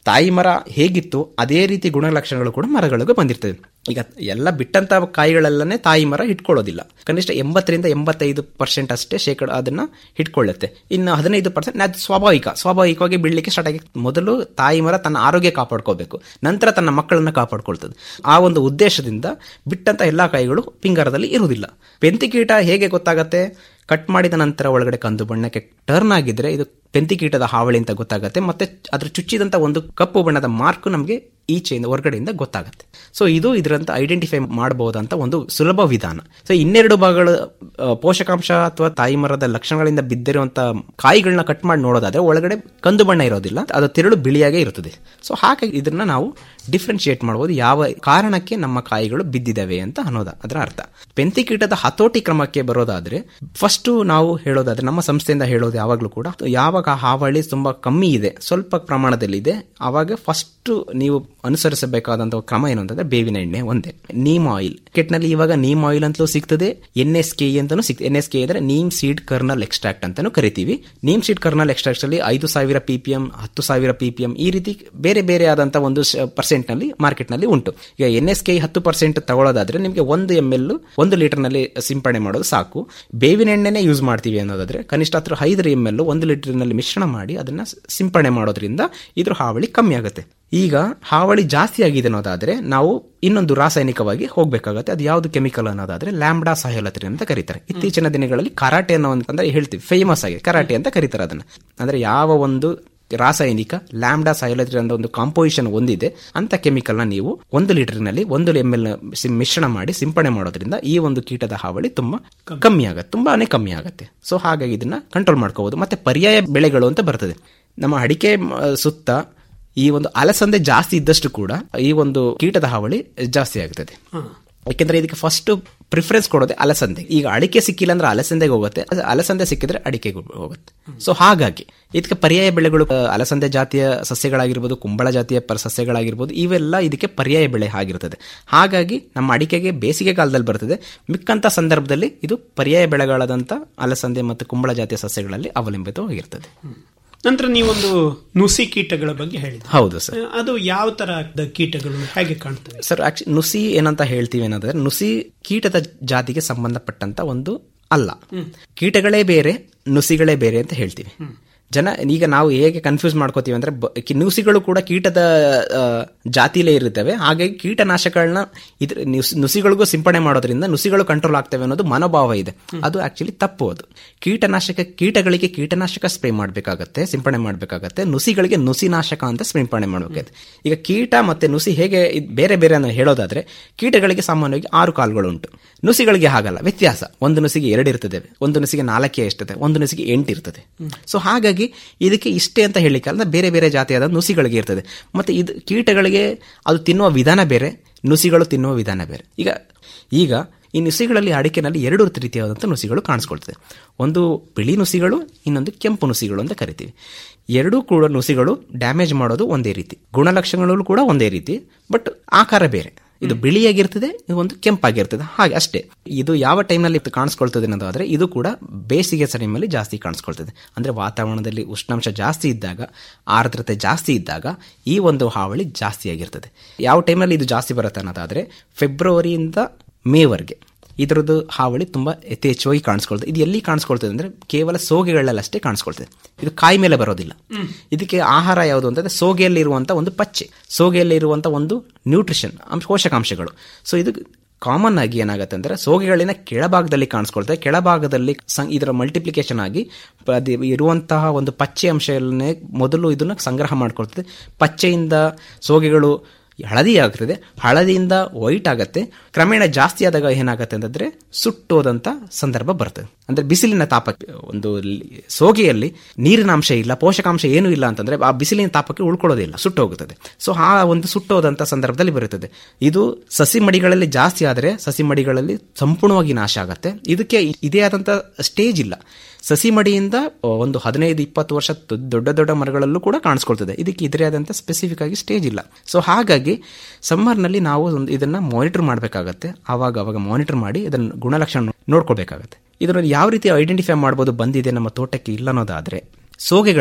ತಾಯಿ ಮರ ಹೇಗಿತ್ತು ಅದೇ ರೀತಿ ಗುಣಲಕ್ಷಣಗಳು ಕೂಡ ಮರಗಳಿಗೂ ಬಂದಿರ್ತದೆ ಈಗ ಎಲ್ಲ ಬಿಟ್ಟಂತ ಕಾಯಿಗಳೆಲ್ಲನೇ ತಾಯಿ ಮರ ಇಟ್ಕೊಳ್ಳೋದಿಲ್ಲ ಕನಿಷ್ಠ ಎಂಬತ್ತರಿಂದ ಎಂಬತ್ತೈದು ಪರ್ಸೆಂಟ್ ಅಷ್ಟೇ ಶೇಕಡ ಅದನ್ನ ಇಟ್ಕೊಳ್ಳುತ್ತೆ ಇನ್ನು ಹದಿನೈದು ಪರ್ಸೆಂಟ್ ಅದು ಸ್ವಾಭಾವಿಕ ಸ್ವಾಭಾವಿಕವಾಗಿ ಬೆಳಿಲಿಕ್ಕೆ ಸ್ಟಾರ್ಟ್ ಆಗಿ ಮೊದಲು ತಾಯಿ ಮರ ತನ್ನ ಆರೋಗ್ಯ ಕಾಪಾಡ್ಕೋಬೇಕು ನಂತರ ತನ್ನ ಮಕ್ಕಳನ್ನ ಕಾಪಾಡ್ಕೊಳ್ತದೆ ಆ ಒಂದು ಉದ್ದೇಶದಿಂದ ಬಿಟ್ಟಂತ ಎಲ್ಲಾ ಕಾಯಿಗಳು ಪಿಂಗಾರದಲ್ಲಿ ಇರುವುದಿಲ್ಲ ಪೆಂತಿಕೀಟ ಹೇಗೆ ಗೊತ್ತಾಗತ್ತೆ ಕಟ್ ಮಾಡಿದ ನಂತರ ಒಳಗಡೆ ಕಂದು ಬಣ್ಣಕ್ಕೆ ಟರ್ನ್ ಆಗಿದ್ರೆ ಇದು ಪೆಂತಿಕೀಟದ ಹಾವಳಿ ಅಂತ ಗೊತ್ತಾಗುತ್ತೆ ಮತ್ತೆ ಅದ್ರ ಚುಚ್ಚಿದಂತ ಒಂದು ಕಪ್ಪು ಬಣ್ಣದ ಮಾರ್ಕ್ ನಮಗೆ ಈಚೆಯಿಂದ ಹೊರಗಡೆಯಿಂದ ಗೊತ್ತಾಗುತ್ತೆ ಸೊ ಇದು ಇದರಂತ ಐಡೆಂಟಿಫೈ ಮಾಡಬಹುದಂತ ಒಂದು ಸುಲಭ ವಿಧಾನ ಸೊ ಇನ್ನೆರಡು ಭಾಗಗಳು ಆ, ಪೋಷಕಾಂಶ ಅಥವಾ ತಾಯಿ ಮರದ ಲಕ್ಷಣಗಳಿಂದ ಬಿದ್ದಿರುವಂತ ಕಾಯಿಗಳನ್ನ ಕಟ್ ಮಾಡಿ ನೋಡೋದಾದ್ರೆ ಒಳಗಡೆ ಕಂದು ಬಣ್ಣ ಇರೋದಿಲ್ಲ ಅದು ತಿರುಳು ಬಿಳಿಯಾಗೇ ಇರುತ್ತದೆ ಸೊ ಹಾಗಾಗಿ ಇದನ್ನ ನಾವು ಡಿಫ್ರೆನ್ಶಿಯೇಟ್ ಮಾಡಬಹುದು ಯಾವ ಕಾರಣಕ್ಕೆ ನಮ್ಮ ಕಾಯಿಗಳು ಬಿದ್ದಿದ್ದಾವೆ ಅಂತ ಅನ್ನೋದ ಅದರ ಅರ್ಥ ಪೆಂತಿಕೀಟದ ಹತೋಟಿ ಕ್ರಮಕ್ಕೆ ಬರೋದಾದ್ರೆ ಫಸ್ಟ್ ನಾವು ಹೇಳೋದಾದ್ರೆ ನಮ್ಮ ಸಂಸ್ಥೆಯಿಂದ ಹೇಳೋದು ಯಾವಾಗಲೂ ಕೂಡ ಯಾವಾಗ ಹಾವಳಿ ತುಂಬಾ ಕಮ್ಮಿ ಇದೆ ಸ್ವಲ್ಪ ಪ್ರಮಾಣದಲ್ಲಿ ಇದೆ ಆವಾಗ ಫಸ್ಟ್ ನೀವು ಅನುಸರಿಸಬೇಕಾದಂತಹ ಕ್ರಮ ಏನು ಅಂತಂದ್ರೆ ಬೇವಿನ ಎಣ್ಣೆ ಒಂದೇ ನೀಮ್ ಆಯಿಲ್ ನಲ್ಲಿ ಇವಾಗ ನೀಮ್ ಆಯಿಲ್ ಅಂತಲೂ ಸಿಗ್ತದೆ ಎನ್ ಎಸ್ ಕೆ ಅಂತಾನು ಸಿಗ್ತದೆ ಎನ್ ಎಸ್ ಕೆ ಅಂದ್ರೆ ನೀಮ್ ಸೀಡ್ ಕರ್ನಲ್ ಎಕ್ಸ್ಟ್ರಾಕ್ಟ್ ಅಂತಾನು ಕರಿತೀವಿ ನೀಮ್ ಸೀಡ್ ಕರ್ನಲ್ ಎಕ್ಸ್ಟ್ರಾಕ್ಟ್ ಅಲ್ಲಿ ಐದು ಸಾವಿರ ಪಿ ಪಿ ಎಂ ಹತ್ತು ಸಾವಿರ ಪಿ ಪಿ ಎಂ ಈ ರೀತಿ ಬೇರೆ ಬೇರೆ ಆದಂತಹ ಒಂದು ಪರ್ಸೆಂಟ್ ನಲ್ಲಿ ಮಾರ್ಕೆಟ್ ನಲ್ಲಿ ಉಂಟು ಈಗ ಎನ್ ಎಸ್ ಕೆ ಹತ್ತು ಪರ್ಸೆಂಟ್ ತಗೊಳ್ಳೋದಾದ್ರೆ ನಿಮಗೆ ಒಂದು ಎಂ ಎಲ್ ಒಂದು ಲೀಟರ್ ನಲ್ಲಿ ಸಿಂಪಡಣೆ ಮಾಡೋದು ಸಾಕು ಬೇವಿನ ಎಣ್ಣೆನೆ ಯೂಸ್ ಮಾಡ್ತೀವಿ ಅನ್ನೋದಾದ್ರೆ ಕನಿಷ್ಠ ಹತ್ರ ಐದು ಎಂ ಎಲ್ ಒಂದು ಲೀಟರ್ ನಲ್ಲಿ ಮಿಶ್ರಣ ಮಾಡಿ ಅದನ್ನ ಸಿಂಪಡಣೆ ಮಾಡೋದ್ರಿಂದ ಇದ್ರ ಹಾವಳಿ ಕಮ್ಮಿ ಆಗುತ್ತೆ ಈಗ ಹಾವಳಿ ಜಾಸ್ತಿ ಆಗಿದೆ ಅನ್ನೋದಾದ್ರೆ ನಾವು ಇನ್ನೊಂದು ರಾಸಾಯನಿಕವಾಗಿ ಹೋಗ್ಬೇಕಾಗತ್ತೆ ಅದು ಯಾವ್ದು ಕೆಮಿಕಲ್ ಅನ್ನೋದಾದ್ರೆ ಲ್ಯಾಂಬ್ಡಾ ಸಹಲತ್ರಿ ಅಂತ ಕರೀತಾರೆ ಇತ್ತೀಚಿನ ದಿನಗಳಲ್ಲಿ ಕರಾಟೆ ಅನ್ನೋ ಒಂದು ಅಂದ್ರೆ ಹೇಳ್ತೀವಿ ಫೇಮಸ್ ಆಗಿ ಕರಾಟೆ ಅಂತ ಕರೀತಾರೆ ಅದನ್ನ ಅಂದ್ರೆ ಯಾವ ಒಂದು ರಾಸಾಯನಿಕ ಲ್ಯಾಂಬ್ಡಾ ಸೈಲತ್ರಿ ಅಂತ ಒಂದು ಕಾಂಪೋಸಿಷನ್ ಹೊಂದಿದೆ ಅಂತ ಕೆಮಿಕಲ್ನ ನೀವು ಒಂದು ಲೀಟರ್ನಲ್ಲಿ ಒಂದು ಎಂ ಎಲ್ ಮಿಶ್ರಣ ಮಾಡಿ ಸಿಂಪಡಣೆ ಮಾಡೋದ್ರಿಂದ ಈ ಒಂದು ಕೀಟದ ಹಾವಳಿ ತುಂಬಾ ಕಮ್ಮಿ ಆಗುತ್ತೆ ತುಂಬಾನೇ ಕಮ್ಮಿ ಆಗುತ್ತೆ ಸೊ ಹಾಗಾಗಿ ಇದನ್ನ ಕಂಟ್ರೋಲ್ ಮಾಡ್ಕೋಬಹುದು ಮತ್ತೆ ಪರ್ಯಾಯ ಬೆಳೆಗಳು ಅಂತ ಬರ್ತದೆ ನಮ್ಮ ಅಡಿಕೆ ಮ, ಸುತ್ತ ಈ ಒಂದು ಅಲಸಂದೆ ಜಾಸ್ತಿ ಇದ್ದಷ್ಟು ಕೂಡ ಈ ಒಂದು ಕೀಟದ ಹಾವಳಿ ಜಾಸ್ತಿ ಆಗ್ತದೆ ಯಾಕೆಂದ್ರೆ ಇದಕ್ಕೆ ಫಸ್ಟ್ ಪ್ರಿಫರೆನ್ಸ್ ಕೊಡೋದೆ ಅಲಸಂದೆ ಈಗ ಅಡಿಕೆ ಸಿಕ್ಕಿಲ್ಲ ಅಂದ್ರೆ ಅಲಸಂದೆಗೆ ಹೋಗುತ್ತೆ ಅದು ಅಲಸಂದೆ ಸಿಕ್ಕಿದ್ರೆ ಅಡಿಕೆಗೆ ಹೋಗುತ್ತೆ ಸೊ ಹಾಗಾಗಿ ಇದಕ್ಕೆ ಪರ್ಯಾಯ ಬೆಳೆಗಳು ಆ, ಅಲಸಂದೆ ಜಾತಿಯ ಸಸ್ಯಗಳಾಗಿರ್ಬೋದು ಕುಂಬಳ ಜಾತಿಯ ಪರ ಸಸ್ಯಗಳಾಗಿರ್ಬೋದು ಇವೆಲ್ಲ ಇದಕ್ಕೆ ಪರ್ಯಾಯ ಬೆಳೆ ಆಗಿರ್ತದೆ ಹಾಗಾಗಿ ನಮ್ಮ ಅಡಿಕೆಗೆ ಬೇಸಿಗೆ ಕಾಲದಲ್ಲಿ ಬರ್ತದೆ ಮಿಕ್ಕಂತ ಸಂದರ್ಭದಲ್ಲಿ ಇದು ಪರ್ಯಾಯ ಬೆಳೆಗಳಾದಂಥ ಅಲಸಂದೆ ಮತ್ತು ಕುಂಬಳ ಜಾತಿಯ ಸಸ್ಯಗಳಲ್ಲಿ ಅವಲಂಬಿತವಾಗಿರ್ತದೆ ನಂತರ ನೀವೊಂದು ನುಸಿ ಕೀಟಗಳ ಬಗ್ಗೆ ಹೇಳಿದ್ರಿ ಹೌದು ಸರ್ ಅದು ಯಾವ ತರಹದ ಕೀಟಗಳು ಹೇಗೆ ಕಾಣ್ತವೆ ಸರ್ ಆಕ್ಚುಲಿ ನುಸಿ ಏನಂತ ಹೇಳ್ತೀವಿ ಏನಂದ್ರೆ ನುಸಿ ಕೀಟದ ಜಾತಿಗೆ ಸಂಬಂಧಪಟ್ಟಂತ ಒಂದು ಅಲ್ಲ ಕೀಟಗಳೇ ಬೇರೆ ನುಸಿಗಳೇ ಬೇರೆ ಅಂತ ಹೇಳ್ತೀವಿ ಜನ ಈಗ ನಾವು ಹೇಗೆ ಕನ್ಫ್ಯೂಸ್ ಮಾಡ್ಕೋತೀವಿ ಅಂದ್ರೆ ಬ- ಕಿ- ನುಸಿಗಳು ಕೂಡ ಕೀಟದ ಆ, ಜಾತಿಲೇ ಇರುತ್ತವೆ ಹಾಗಾಗಿ ಕೀಟನಾಶಕಗಳನ್ನ ಇದ್ರ ನುಸ್- ನುಸಿಗಳಿಗೂ ಸಿಂಪಡಣೆ ಮಾಡೋದ್ರಿಂದ ನುಸಿಗಳು ಕಂಟ್ರೋಲ್ ಆಗ್ತವೆ ಅನ್ನೋದು ಮನೋಭಾವ ಇದೆ ಅದು ಆಕ್ಚುಲಿ ತಪ್ಪು ಅದು ಕೀಟನಾಶಕ ಕೀಟಗಳಿಗೆ ಕೀಟನಾಶಕ ಸ್ಪ್ರೇ ಮಾಡಬೇಕಾಗತ್ತೆ ಸಿಂಪಡಣೆ ಮಾಡಬೇಕಾಗತ್ತೆ ನುಸಿಗಳಿಗೆ ನುಸಿನಾಶಕ ಅಂತ ಸಿಂಪಡಣೆ ಮಾಡಬೇಕಾಗುತ್ತೆ ಈಗ ಕೀಟ ಮತ್ತೆ ನುಸಿ ಹೇಗೆ ಇದ್ ಬೇರೆ ಬೇರೆ ಅನ್ನೋ ಹೇಳೋದಾದ್ರೆ ಕೀಟಗಳಿಗೆ ಸಾಮಾನ್ಯವಾಗಿ ಆರು ಕಾಲುಗಳು ಉಂಟು ನುಸಿಗಳಿಗೆ ಹಾಗಲ್ಲ ವ್ಯತ್ಯಾಸ ಒಂದು ನುಸಿಗೆ ಎರಡು ಇರ್ತದೆ ಒಂದು ನುಸಿಗೆ ನಾಲ್ಕೇ ಇರ್ತದೆ ಒಂದು ನುಸಿಗೆ ಎಂಟು ಇರ್ತದೆ ಸೊ ಹಾಗಾಗಿ ಇದಕ್ಕೆ ಇಷ್ಟೇ ಅಂತ ಹೇಳಿಕಲ್ಲ ಬೇರೆ ಬೇರೆ ಜಾತಿಯಾದ ನುಸಿಗಳಿಗೆ ಇರ್ತದೆ ಮತ್ತೆ ಇದು ಕೀಟಗಳಿಗೆ ಅದು ತಿನ್ನುವ ವಿಧಾನ ಬೇರೆ ನುಸಿಗಳು ತಿನ್ನುವ ವಿಧಾನ ಬೇರೆ ಈಗ ಈಗ ಈ ನುಸಿಗಳಲ್ಲಿ ಅಡಿಕೆನಲ್ಲಿ ಎರಡು ರೀತಿಯಾದಂಥ ನುಸಿಗಳು ಕಾಣಿಸ್ಕೊಳ್ತದೆ ಒಂದು ಬಿಳಿ ನುಸಿಗಳು ಇನ್ನೊಂದು ಕೆಂಪು ನುಸಿಗಳು ಅಂತ ಕರಿತೀವಿ ಎರಡೂ ಕೂಡ ನುಸಿಗಳು ಡ್ಯಾಮೇಜ್ ಮಾಡೋದು ಒಂದೇ ರೀತಿ ಗುಣಲಕ್ಷಣಗಳು ಕೂಡ ಒಂದೇ ರೀತಿ ಬಟ್ ಆಕಾರ ಬೇರೆ ಇದು ಬಿಳಿಯಾಗಿರ್ತದೆ ಇದು ಒಂದು ಕೆಂಪಾಗಿರ್ತದೆ ಹಾಗೆ ಅಷ್ಟೇ ಇದು ಯಾವ ಟೈಮ್ನಲ್ಲಿ ಕಾಣಿಸ್ಕೊಳ್ತದೆ ಅನ್ನೋದಾದ್ರೆ ಇದು ಕೂಡ ಬೇಸಿಗೆ ಟೈಮಲ್ಲಿ ಜಾಸ್ತಿ ಕಾಣಿಸ್ಕೊಳ್ತದೆ ಅಂದ್ರೆ ವಾತಾವರಣದಲ್ಲಿ ಉಷ್ಣಾಂಶ ಜಾಸ್ತಿ ಇದ್ದಾಗ ಆರ್ದ್ರತೆ ಜಾಸ್ತಿ ಇದ್ದಾಗ ಈ ಒಂದು ಹಾವಳಿ ಜಾಸ್ತಿ ಆಗಿರ್ತದೆ ಯಾವ ಟೈಮಲ್ಲಿ ಇದು ಜಾಸ್ತಿ ಬರುತ್ತೆ ಅನ್ನೋದಾದ್ರೆ ಫೆಬ್ರವರಿಯಿಂದ ಮೇವರೆಗೆ ಇದರದ್ದು ಹಾವಳಿ ತುಂಬಾ ಯಥೇಚ್ಛವಾಗಿ ಕಾಣಿಸ್ಕೊಳ್ತದೆ ಇದು ಎಲ್ಲಿ ಕಾಣಿಸ್ಕೊಳ್ತದೆ ಅಂದ್ರೆ ಕೇವಲ ಸೋಗೆಗಳಲ್ಲಷ್ಟೇ ಕಾಣಿಸ್ಕೊಳ್ತದೆ ಇದು ಕಾಯಿ ಮೇಲೆ ಬರೋದಿಲ್ಲ ಇದಕ್ಕೆ ಆಹಾರ ಯಾವುದು ಅಂತಂದ್ರೆ ಸೋಗೆಯಲ್ಲಿ ಇರುವಂತ ಒಂದು ಪಚ್ಚೆ ಸೋಗೆಯಲ್ಲಿ ಇರುವಂತ ಒಂದು ನ್ಯೂಟ್ರಿಷನ್ ಅಂಶ ಪೋಷಕಾಂಶಗಳು ಸೊ ಇದು ಕಾಮನ್ ಆಗಿ ಏನಾಗುತ್ತೆ ಅಂದ್ರೆ ಸೋಗೆಗಳಿನ ಕೆಳಭಾಗದಲ್ಲಿ ಕಾಣಿಸ್ಕೊಳ್ತದೆ ಕೆಳಭಾಗದಲ್ಲಿ ಸಂ- ಇದರ ಮಲ್ಟಿಪ್ಲಿಕೇಶನ್ ಆಗಿ ಪ- ಅದು ಇರುವಂತಹ ಒಂದು ಪಚ್ಚೆ ಅಂಶಗಳನ್ನೇ ಮೊದಲು ಇದನ್ನ ಸಂಗ್ರಹ ಮಾಡ್ಕೊಳ್ತದೆ ಪಚ್ಚೆಯಿಂದ ಸೋಗೆಗಳು ಹಳದಿ ಆಗ್ತದೆ ಹಳದಿಯಿಂದ ವೈಟ್ ಆಗತ್ತೆ ಕ್ರಮೇಣ ಜಾಸ್ತಿ ಆದಾಗ ಏನಾಗತ್ತೆ ಅಂತಂದ್ರೆ ಸುಟ್ಟೋದಂತ ಸಂದರ್ಭ ಬರ್ತದೆ ಅಂದ್ರೆ ಬಿಸಿಲಿನ ತಾಪಕ್ಕೆ ಒಂದು ಲಿ- ಸೋಗೆಯಲ್ಲಿ ನೀರಿನ ಅಂಶ ಇಲ್ಲ ಪೋಷಕಾಂಶ ಏನೂ ಇಲ್ಲ ಅಂತಂದ್ರೆ ಆ ಬಿಸಿಲಿನ ತಾಪಕ್ಕೆ ಉಳ್ಕೊಳ್ಳೋದಿಲ್ಲ ಸುಟ್ಟೋಗುತ್ತದೆ ಸೊ ಆ ಒಂದು ಸುಟ್ಟೋದಂತ ಸಂದರ್ಭದಲ್ಲಿ ಬರುತ್ತದೆ ಇದು ಸಸಿ ಮಡಿಗಳಲ್ಲಿ ಜಾಸ್ತಿ ಆದರೆ ಸಸಿ ಮಡಿಗಳಲ್ಲಿ ಸಂಪೂರ್ಣವಾಗಿ ನಾಶ ಆಗತ್ತೆ ಇದಕ್ಕೆ ಇದೇ ಆದಂತ ಸ್ಟೇಜ್ ಇಲ್ಲ ಸಸಿ ಮಡಿಯಿಂದ ಒಂದು ಹದಿನೈದು ಇಪ್ಪತ್ತು ವರ್ಷ ದೊ- ದೊಡ್ಡ ದೊಡ್ಡ ಮರಗಳಲ್ಲೂ ಕೂಡ ಕಾಣಿಸ್ಕೊಳ್ತದೆ ಇದಕ್ಕೆ ಇದರೇ ಆದಂತ ಸ್ಪೆಸಿಫಿಕ್ ಆಗಿ ಸ್ಟೇಜ್ ಇಲ್ಲ ಸೊ ಹಾಗಾಗಿ ಸಮ್ಮರ್ನಲ್ಲಿ ನಾವು ಒಂದು ಇದನ್ನ ಮಾನಿಟರ್ ಮಾಡಬೇಕಾಗತ್ತೆ ಆವಾಗ ಅವಾಗ ಮಾನಿಟರ್ ಮಾಡಿ ಇದನ್ನ ಗುಣಲಕ್ಷಣ ನೋಡ್ಕೊಳ್ಬೇಕಾಗತ್ತೆ ಇದರಲ್ಲಿ ಯಾವ ರೀತಿ ಐಡೆಂಟಿಫೈ ಮಾಡ್ಬೋದು ಬಂದಿದೆ ನಮ್ಮ ತೋಟಕ್ಕೆ ಇಲ್ಲ ಅನ್ನೋದಾದ್ರೆ ಸೋಗೆಗಳನ್ನ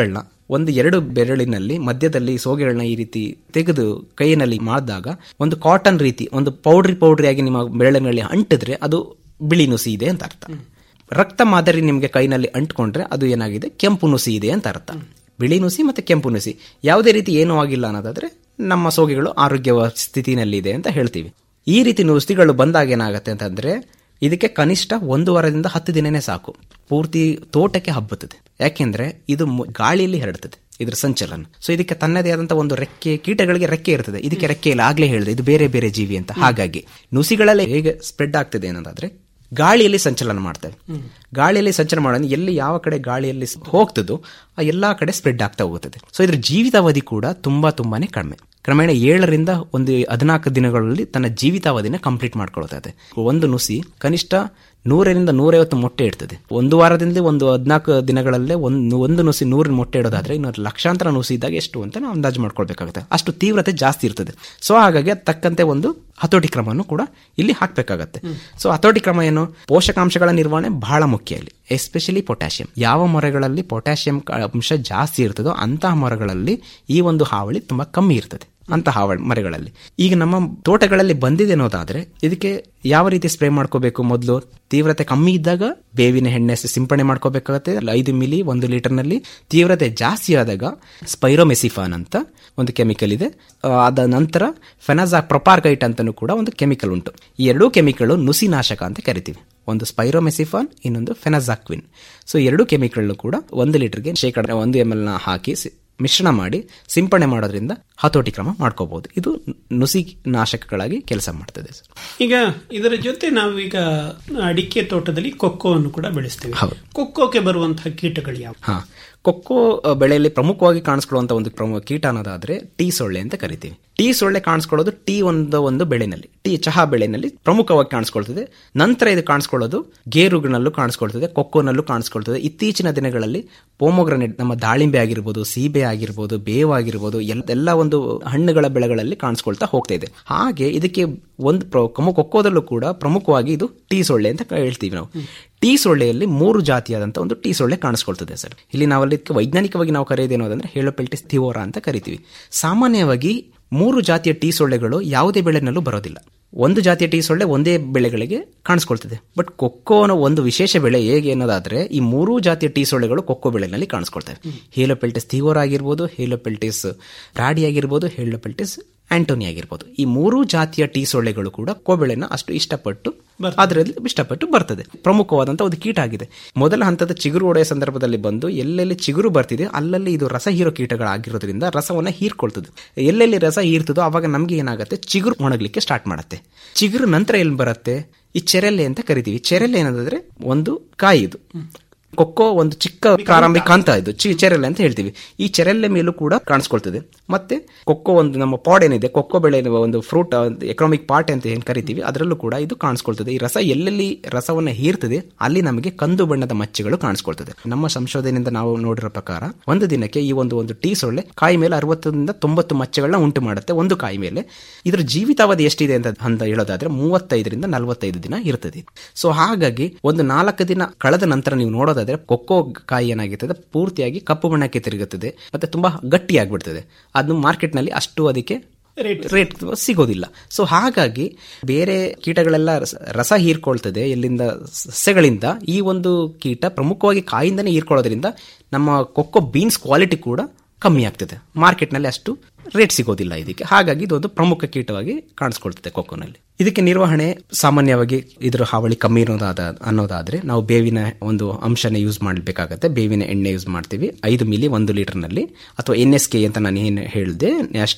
ಒಂದು ಎರಡು ಬೆರಳಿನಲ್ಲಿ ಮಧ್ಯದಲ್ಲಿ ಸೋಗೆಗಳನ್ನ ಈ ರೀತಿ ತೆಗೆದು ಕೈಯಲ್ಲಿ ಮಾಡಿದಾಗ ಒಂದು ಕಾಟನ್ ರೀತಿ ಒಂದು ಪೌಡ್ರಿ ಪೌಡ್ರಿ ಆಗಿ ನಿಮ್ಮ ಬೆರಳಿನಲ್ಲಿ ಅಂಟಿದ್ರೆ ಅದು ಬಿಳಿ ನುಸಿ ಇದೆ ಅಂತ ಅರ್ಥ ರಕ್ತ ಮಾದರಿ ನಿಮಗೆ ಕೈನಲ್ಲಿ ಅಂಟ್ಕೊಂಡ್ರೆ ಅದು ಏನಾಗಿದೆ ಕೆಂಪು ನುಸಿ ಇದೆ ಅಂತ ಅರ್ಥ ಬಿಳಿ ನುಸಿ ಮತ್ತೆ ಕೆಂಪು ನುಸಿ ಯಾವುದೇ ರೀತಿ ಏನೂ ಆಗಿಲ್ಲ ಅನ್ನೋದಾದ್ರೆ ನಮ್ಮ ಸೋಗೆಗಳು ಆರೋಗ್ಯ ಸ್ಥಿತಿನಲ್ಲಿದೆ ಅಂತ ಹೇಳ್ತೀವಿ ಈ ರೀತಿ ನುಸಿಗಳು ಬಂದಾಗ ಏನಾಗುತ್ತೆ ಅಂತಂದ್ರೆ ಇದಕ್ಕೆ ಕನಿಷ್ಠ ಒಂದು ವಾರದಿಂದ ಹತ್ತು ದಿನನೇ ಸಾಕು ಪೂರ್ತಿ ತೋಟಕ್ಕೆ ಹಬ್ಬುತ್ತದೆ ಯಾಕೆಂದ್ರೆ ಇದು ಮು- ಗಾಳಿಯಲ್ಲಿ ಹರಡುತ್ತದೆ ಇದ್ರ ಸಂಚಲನ ಸೊ ಇದಕ್ಕೆ ತನ್ನದೇ ಆದಂತಹ ಒಂದು ರೆಕ್ಕೆ ಕೀಟಗಳಿಗೆ ರೆಕ್ಕೆ ಇರ್ತದೆ ಇದಕ್ಕೆ ರೆಕ್ಕೆ ಇಲ್ಲ ಆಗ್ಲೇ ಹೇಳಿದೆ ಇದು ಬೇರೆ ಬೇರೆ ಜೀವಿ ಅಂತ ಹಾಗಾಗಿ ನುಸಿಗಳಲ್ಲಿ ಹೇಗೆ ಸ್ಪ್ರೆಡ್ ಆಗ್ತದೆ ಅನ್ನೋದಾದ್ರೆ ಗಾಳಿಯಲ್ಲಿ ಸಂಚಲನ ಮಾಡ್ತವೆ ಗಾಳಿಯಲ್ಲಿ ಸಂಚಲನ ಮಾಡೋದು ಎಲ್ಲಿ ಯಾವ ಕಡೆ ಗಾಳಿಯಲ್ಲಿ ಸ್- ಹೋಗ್ತದೋ ಆ ಎಲ್ಲಾ ಕಡೆ ಸ್ಪ್ರೆಡ್ ಆಗ್ತಾ ಹೋಗುತ್ತದೆ ಸೊ ಇದ್ರ ಜೀವಿತಾವಧಿ ಕೂಡ ತುಂಬಾ ತುಂಬಾನೇ ಕಡಿಮೆ ಕ್ರಮೇಣ ಏಳರಿಂದ ಒಂದು ಹದಿನಾಲ್ಕು ದಿನಗಳಲ್ಲಿ ತನ್ನ ಜೀವಿತಾವಧಿನ ಕಂಪ್ಲೀಟ್ ಮಾಡ್ಕೊಳ್ತದೆ ಒಂದು ನುಸಿ ಕನಿಷ್ಠ ನೂರರಿಂದ ನೂರೈವತ್ತು ಮೊಟ್ಟೆ ಇಡ್ತದೆ ಒಂದು ವಾರದಿಂದ ಒಂದು ಹದಿನಾಲ್ಕು ದಿನಗಳಲ್ಲೇ ಒಂದು ಒಂದು ನುಸಿ ನೂರಿನ ಮೊಟ್ಟೆ ಇಡೋದಾದ್ರೆ ಇನ್ನು ಲಕ್ಷಾಂತರ ನುಸಿ ಇದ್ದಾಗ ಎಷ್ಟು ಅಂತ ನಾವು ಅಂದಾಜು ಮಾಡ್ಕೊಳ್ಬೇಕಾಗುತ್ತೆ ಅಷ್ಟು ತೀವ್ರತೆ ಜಾಸ್ತಿ ಇರ್ತದೆ ಸೊ ಹಾಗಾಗಿ ಅದ್ ತಕ್ಕಂತೆ ಒಂದು ಹತೋಟಿ ಕ್ರಮವನ್ನು ಕೂಡ ಇಲ್ಲಿ ಹಾಕಬೇಕಾಗತ್ತೆ ಸೊ ಹತೋಟಿ ಕ್ರಮ ಏನು ಪೋಷಕಾಂಶಗಳ ನಿರ್ವಹಣೆ ಬಹಳ ಮುಖ್ಯ ಇಲ್ಲಿ ಎಸ್ಪೆಷಲಿ ಪೊಟ್ಯಾಷಿಯಂ ಯಾವ ಮರಗಳಲ್ಲಿ ಪೊಟ್ಯಾಷಿಯಂ ಅಂಶ ಜಾಸ್ತಿ ಇರ್ತದೋ ಅಂತಹ ಮರಗಳಲ್ಲಿ ಈ ಒಂದು ಹಾವಳಿ ತುಂಬಾ ಕಮ್ಮಿ ಇರ್ತದೆ ಅಂತ ಹಾವಳಿ ಮರಗಳಲ್ಲಿ ಈಗ ನಮ್ಮ ತೋಟಗಳಲ್ಲಿ ಬಂದಿದೆ ಅನ್ನೋದಾದ್ರೆ ಇದಕ್ಕೆ ಯಾವ ರೀತಿ ಸ್ಪ್ರೇ ಮಾಡ್ಕೋಬೇಕು ಮೊದಲು ತೀವ್ರತೆ ಕಮ್ಮಿ ಇದ್ದಾಗ ಬೇವಿನ ಎಣ್ಣೆ ಸಿಂಪಡಣೆ ಮಾಡ್ಕೋಬೇಕಾಗತ್ತೆ ಅಲ್ಲಿ ಐದು ಮಿಲಿ ಒಂದು ಲೀಟರ್ನಲ್ಲಿ ತೀವ್ರತೆ ಜಾಸ್ತಿ ಆದಾಗ ಸ್ಪೈರೋಮೆಸಿಫಾನ್ ಅಂತ ಒಂದು ಕೆಮಿಕಲ್ ಇದೆ ಆ, ಅದ ನಂತರ ಫೆನಾಜಾ ಪ್ರೊಪಾರ್ಗೈಟ್ ಅಂತಲೂ ಕೂಡ ಒಂದು ಕೆಮಿಕಲ್ ಉಂಟು ಈ ಎರಡೂ ಕೆಮಿಕಲ್ ನುಸಿನಾಶಕ ಅಂತ ಕರಿತೀವಿ ಒಂದು ಸ್ಪೈರೋಮೆಸಿಫಾನ್ ಇನ್ನೊಂದು ಫೆನಜಾಕ್ವಿನ್ ಸೊ ಎರಡೂ ಕೆಮಿಕಲ್ ಕೂಡ ಒಂದು ಲೀಟರ್ಗೆ ಶೇಕಡ ಒಂದು ಎಮ್ ಎಲ್ ನ ಹಾಕಿ ಸಿ- ಮಿಶ್ರಣ ಮಾಡಿ ಸಿಂಪಡಣೆ ಮಾಡೋದ್ರಿಂದ ಹತೋಟಿ ಕ್ರಮ ಮಾಡ್ಕೋಬಹುದು ಇದು ನುಸಿ ನಾಶಕಗಳಾಗಿ ಕೆಲಸ ಮಾಡ್ತದೆ ಸರ್ ಈಗ ಇದರ ಜೊತೆ ನಾವೀಗ ಅಡಿಕೆ ತೋಟದಲ್ಲಿ ಕೊಕ್ಕೋವನ್ನು ಕೂಡ ಬೆಳೆಸ್ತೇವೆ ಹೌದು. ಕೊಕ್ಕೋಕ್ಕೆ ಬರುವಂತಹ ಕೀಟಗಳು ಯಾವ ಹಾ ಕೊಕ್ಕೋ ಅ, ಬೆಳೆಯಲ್ಲಿ ಪ್ರಮುಖವಾಗಿ ಕಾಣಿಸ್ಕೊಳ್ಳುವಂತ ಒಂದು ಪ್ರಮುಖ ಕೀಟ ಅನ್ನೋದಾದ್ರೆ ಟೀ ಸೊಳ್ಳೆ ಅಂತ ಕರಿತೀವಿ ಟೀ ಸೊಳ್ಳೆ ಕಾಣಿಸ್ಕೊಳ್ಳೋದು ಟೀ ಒಂದು ಒಂದು ಬೆಳೆನಲ್ಲಿ ಟೀ ಚಹಾ ಬೆಳೆನಲ್ಲಿ ಪ್ರಮುಖವಾಗಿ ಕಾಣಿಸ್ಕೊಳ್ತದೆ ನಂತರ ಇದು ಕಾಣಿಸ್ಕೊಳ್ಳೋದು ಗೇರುಗಳಲ್ಲೂ ಕಾಣಿಸ್ಕೊಳ್ತದೆ ಕೊಕ್ಕೋನಲ್ಲೂ ಕಾಣಿಸ್ಕೊಳ್ತದೆ ಇತ್ತೀಚಿನ ದಿನಗಳಲ್ಲಿ ಪೋಮೋಗ್ರನೇಟ್ ನಮ್ಮ ದಾಳಿಂಬೆ ಆಗಿರ್ಬೋದು ಸೀಬೆ ಆಗಿರ್ಬೋದು ಬೇವು ಆಗಿರ್ಬೋದು ಎಲ್ಲ ಎಲ್ಲ ಒಂದು ಹಣ್ಣುಗಳ ಬೆಳೆಗಳಲ್ಲಿ ಕಾಣಿಸ್ಕೊಳ್ತಾ ಹೋಗ್ತಾ ಇದೆ ಹಾಗೆ ಇದಕ್ಕೆ ಒಂದು ಪ್ರ- ಕಮು- ಕೊಕ್ಕೋದಲ್ಲೂ ಕೂಡ ಪ್ರಮುಖವಾಗಿ ಇದು ಟೀ ಸೊಳ್ಳೆ ಅಂತ ಹೇಳ್ತೀವಿ ನಾವು ಟೀ ಸೊಳ್ಳೆಯಲ್ಲಿ ಮೂರು ಜಾತಿಯಾದಂತಹ ಒಂದು ಟೀ ಸೊಳ್ಳೆ ಕಾಣಿಸ್ಕೊಳ್ತದೆ ಸರ್ ಇಲ್ಲಿ ನಾವಲ್ಲಿ ಇದಕ್ಕೆ ವೈಜ್ಞಾನಿಕವಾಗಿ ನಾವು ಕರೆಯೋದೇನೋದಂದ್ರೆ ಹೇಳೋಪೆಲ್ಟಿಸ್ ಥಿವೋರಾ ಅಂತ ಕರಿತೀವಿ ಸಾಮಾನ್ಯವಾಗಿ ಮೂರು ಜಾತಿಯ ಟೀ ಸೊಳ್ಳೆಗಳು ಯಾವುದೇ ಬೆಳೆನಲ್ಲೂ ಬರೋದಿಲ್ಲ ಒಂದು ಜಾತಿಯ ಟೀ ಸೊಳ್ಳೆ ಒಂದೇ ಬೆಳೆಗಳಿಗೆ ಕಾಣಿಸ್ಕೊಳ್ತದೆ ಬಟ್ ಕೊಕ್ಕೋನ ಒಂದು ವಿಶೇಷ ಬೆಳೆ ಹೇಗೆ ಅನ್ನೋದಾದ್ರೆ ಈ ಮೂರೂ ಜಾತಿಯ ಟೀ ಸೊಳ್ಳೆಗಳು ಕೊಕ್ಕೋ ಬೆಳೆನಲ್ಲಿ ಕಾಣಿಸ್ಕೊಳ್ತವೆ ಹೇಲೋಪೆಲ್ಟಿಸ್ ಥಿವೋರಾ ಆಗಿರ್ಬೋದು ಹೇಲೋಪೆಲ್ಟಿಸ್ ರಾಡಿ ಆಗಿರ್ಬೋದು ಹೇಲೋಪೆಲ್ಟಿಸ್ ಆಂಟೋನಿ ಆಗಿರ್ಬೋದು ಈ ಮೂರೂ ಜಾತಿಯ ಟೀ ಸೊಳ್ಳೆಗಳು ಕೂಡ ಕೋಬೆಳೆನ ಅಷ್ಟು ಇಷ್ಟಪಟ್ಟು ಅದರಲ್ಲಿ ಇಷ್ಟಪಟ್ಟು ಬರ್ತದೆ ಪ್ರಮುಖವಾದಂತ ಒಂದು ಕೀಟ ಆಗಿದೆ ಮೊದಲ ಹಂತದ ಚಿಗುರು ಒಡೆಯ ಸಂದರ್ಭದಲ್ಲಿ ಬಂದು ಎಲ್ಲೆಲ್ಲಿ ಚಿಗುರು ಬರ್ತಿದೆ ಅಲ್ಲಲ್ಲಿ ಇದು ರಸ ಹೀರೋ ಕೀಟಗಳಾಗಿರೋದ್ರಿಂದ ರಸವನ್ನ ಹೀರ್ಕೊಳ್ತದೆ ಎಲ್ಲೆಲ್ಲಿ ರಸ ಹೀರ್ತದೋ ಅವಾಗ ನಮ್ಗೆ ಏನಾಗುತ್ತೆ ಚಿಗುರು ಒಣಗಲಿಕ್ಕೆ ಸ್ಟಾರ್ಟ್ ಮಾಡುತ್ತೆ ಚಿಗುರು ನಂತರ ಎಲ್ಲಿ ಬರುತ್ತೆ ಈ ಚೆರೆಲ್ಲೆ ಅಂತ ಕರಿತೀವಿ ಚೆರೆಲ್ಲೆ ಏನಂದ್ರೆ ಒಂದು ಕಾಯಿ ಇದು ಕೊಕ್ಕೋ ಒಂದು ಚಿಕ್ಕ ಪ್ರಾರಂಭಿಕ ಹಂತ ಇದು ಚಿ ಚೆರೆಲ್ಲೆ ಅಂತ ಹೇಳ್ತೀವಿ ಈ ಚೆರೆಲ್ಲೆ ಮೇಲೂ ಕೂಡ ಕಾಣಿಸ್ಕೊಳ್ತದೆ ಮತ್ತೆ ಕೊಕ್ಕೋ ಒಂದು ನಮ್ಮ ಪಾಡ್ ಏನಿದೆ ಕೊಕ್ಕೋ ಬೆಳೆ ಒಂದು ಫ್ರೂಟ್ ಎಕನಾಮಿಕ್ ಪಾರ್ಟ್ ಅಂತ ಏನ್ ಕರಿತೀವಿ ಅದರಲ್ಲೂ ಕೂಡ ಇದು ಕಾಣಿಸ್ಕೊಳ್ತದೆ ಈ ರಸ ಎಲ್ಲೆಲ್ಲಿ ರಸವನ್ನ ಹೀರ್ತದೆ ಅಲ್ಲಿ ನಮಗೆ ಕಂದು ಬಣ್ಣದ ಮಚ್ಚೆಗಳು ಕಾಣಿಸ್ಕೊಳ್ತದೆ ನಮ್ಮ ಸಂಶೋಧನೆಯಿಂದ ನಾವು ನೋಡಿರೋ ಪ್ರಕಾರ ಒಂದು ದಿನಕ್ಕೆ ಈ ಒಂದು ಒಂದು ಟೀ ಸೊಳ್ಳೆ ಕಾಯಿ ಮೇಲೆ ಅರವತ್ತರಿಂದ ತೊಂಬತ್ತು ಮಚ್ಚೆಗಳನ್ನ ಉಂಟು ಮಾಡುತ್ತೆ ಒಂದು ಕಾಯಿ ಮೇಲೆ ಇದ್ರ ಜೀವಿತಾವಧಿ ಎಷ್ಟಿದೆ ಅಂತ ಅಂತ ಹೇಳೋದಾದ್ರೆ ಮೂವತ್ತೈದರಿಂದ ನಲವತ್ತೈದು ದಿನ ಇರ್ತದೆ ಸೊ ಹಾಗಾಗಿ ಒಂದು ನಾಲ್ಕು ದಿನ ಕಳೆದ ನಂತರ ನೀವು ನೋಡೋದಾದ್ರೆ ಕೊಕ್ಕೋ ಕಾಯಿ ಏನಾಗಿರ್ತದೆ ಪೂರ್ತಿಯಾಗಿ ಕಪ್ಪು ಬಣ್ಣಕ್ಕೆ ತಿರುಗುತ್ತದೆ ಮತ್ತೆ ತುಂಬಾ ಗಟ್ಟಿಯಾಗ್ಬಿಡ್ತದೆ ಅದು ಮಾರ್ಕೆಟ್ ನಲ್ಲಿ ಅಷ್ಟು ಅದಕ್ಕೆ ರೇಟ್ ಸಿಗೋದಿಲ್ಲ ಸೊ ಹಾಗಾಗಿ ಬೇರೆ ಕೀಟಗಳೆಲ್ಲ ರಸ- ರಸ ಹೀರ್ಕೊಳ್ತದೆ ಎಲ್ಲಿಂದ ಸಸ್ಯಗಳಿಂದ ಈ ಒಂದು ಕೀಟ ಪ್ರಮುಖವಾಗಿ ಕಾಯಿಂದನೇ ಹೀರ್ಕೊಳ್ಳೋದ್ರಿಂದ ನಮ್ಮ ಕೊಕ್ಕೋ ಬೀನ್ಸ್ ಕ್ವಾಲಿಟಿ ಕೂಡ ಕಮ್ಮಿ ಆಗ್ತದೆ ಮಾರ್ಕೆಟ್ನಲ್ಲಿ ಅಷ್ಟು ರೇಟ್ ಸಿಗೋದಿಲ್ಲ ಇದಕ್ಕೆ ಹಾಗಾಗಿ ಇದೊಂದು ಪ್ರಮುಖ ಕೀಟವಾಗಿ ಕಾಣಿಸ್ಕೊಳ್ತದೆ ಕೊಕ್ಕೋನಲ್ಲಿ ಇದಕ್ಕೆ ನಿರ್ವಹಣೆ ಸಾಮಾನ್ಯವಾಗಿ ಇದರ ಹಾವಳಿ ಕಮ್ಮಿ ಇರೋದಾದ ಅನ್ನೋದಾದ್ರೆ ನಾವು ಬೇವಿನ ಒಂದು ಅಂಶನ ಯೂಸ್ ಮಾಡಬೇಕಾಗತ್ತೆ ಬೇವಿನ ಎಣ್ಣೆ ಯೂಸ್ ಮಾಡ್ತೀವಿ ಐದು ಮಿಲಿ ಒಂದು ಲೀಟರ್ನಲ್ಲಿ ಅಥವಾ ಎನ್ ಎಸ್ ಕೆ ಅಂತ ನಾನು ಏನು ಹೇಳಿದೆ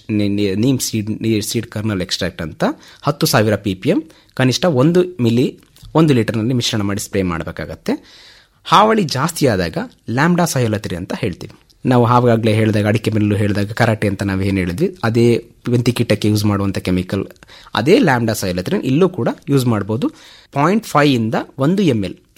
neem seed seed kernel extract ಅಂತ ಹತ್ತು ಸಾವಿರ ಪಿ ಪಿ ಎಂ ಕನಿಷ್ಠ ಒಂದು ಮಿಲಿ ಒಂದು ಲೀಟರ್ನಲ್ಲಿ ಮಿಶ್ರಣ ಮಾಡಿ ಸ್ಪ್ರೇ ಮಾಡಬೇಕಾಗತ್ತೆ ಹಾವಳಿ ಜಾಸ್ತಿ ಆದಾಗ ಲ್ಯಾಂಬ್ಡಾ ಸಯೋಲತಿರಿ ಅಂತ ಹೇಳ್ತೀವಿ ನಾವು ಆವಾಗಲೇ ಹೇಳಿದಾಗ ಅಡಿಕೆ ಮೇಲೂ ಹೇಳಿದಾಗ ಕರಾಟೆ ಅಂತ ನಾವು ಏನು ಹೇಳಿದ್ವಿ ಅದೇ ವೆಂತಿ ಕೀಟಕ್ಕೆ ಯೂಸ್ ಮಾಡುವಂಥ ಕೆಮಿಕಲ್ ಅದೇ ಲ್ಯಾಂಬ್ಡಾ ಸೈಲತ್ರಿನ್ ಇಲ್ಲೂ ಕೂಡ ಯೂಸ್ ಮಾಡ್ಬೋದು ಪಾಯಿಂಟ್ ಫೈವ್ ಇಂದ ಒಂದು ಎಮ್ ಎಲ್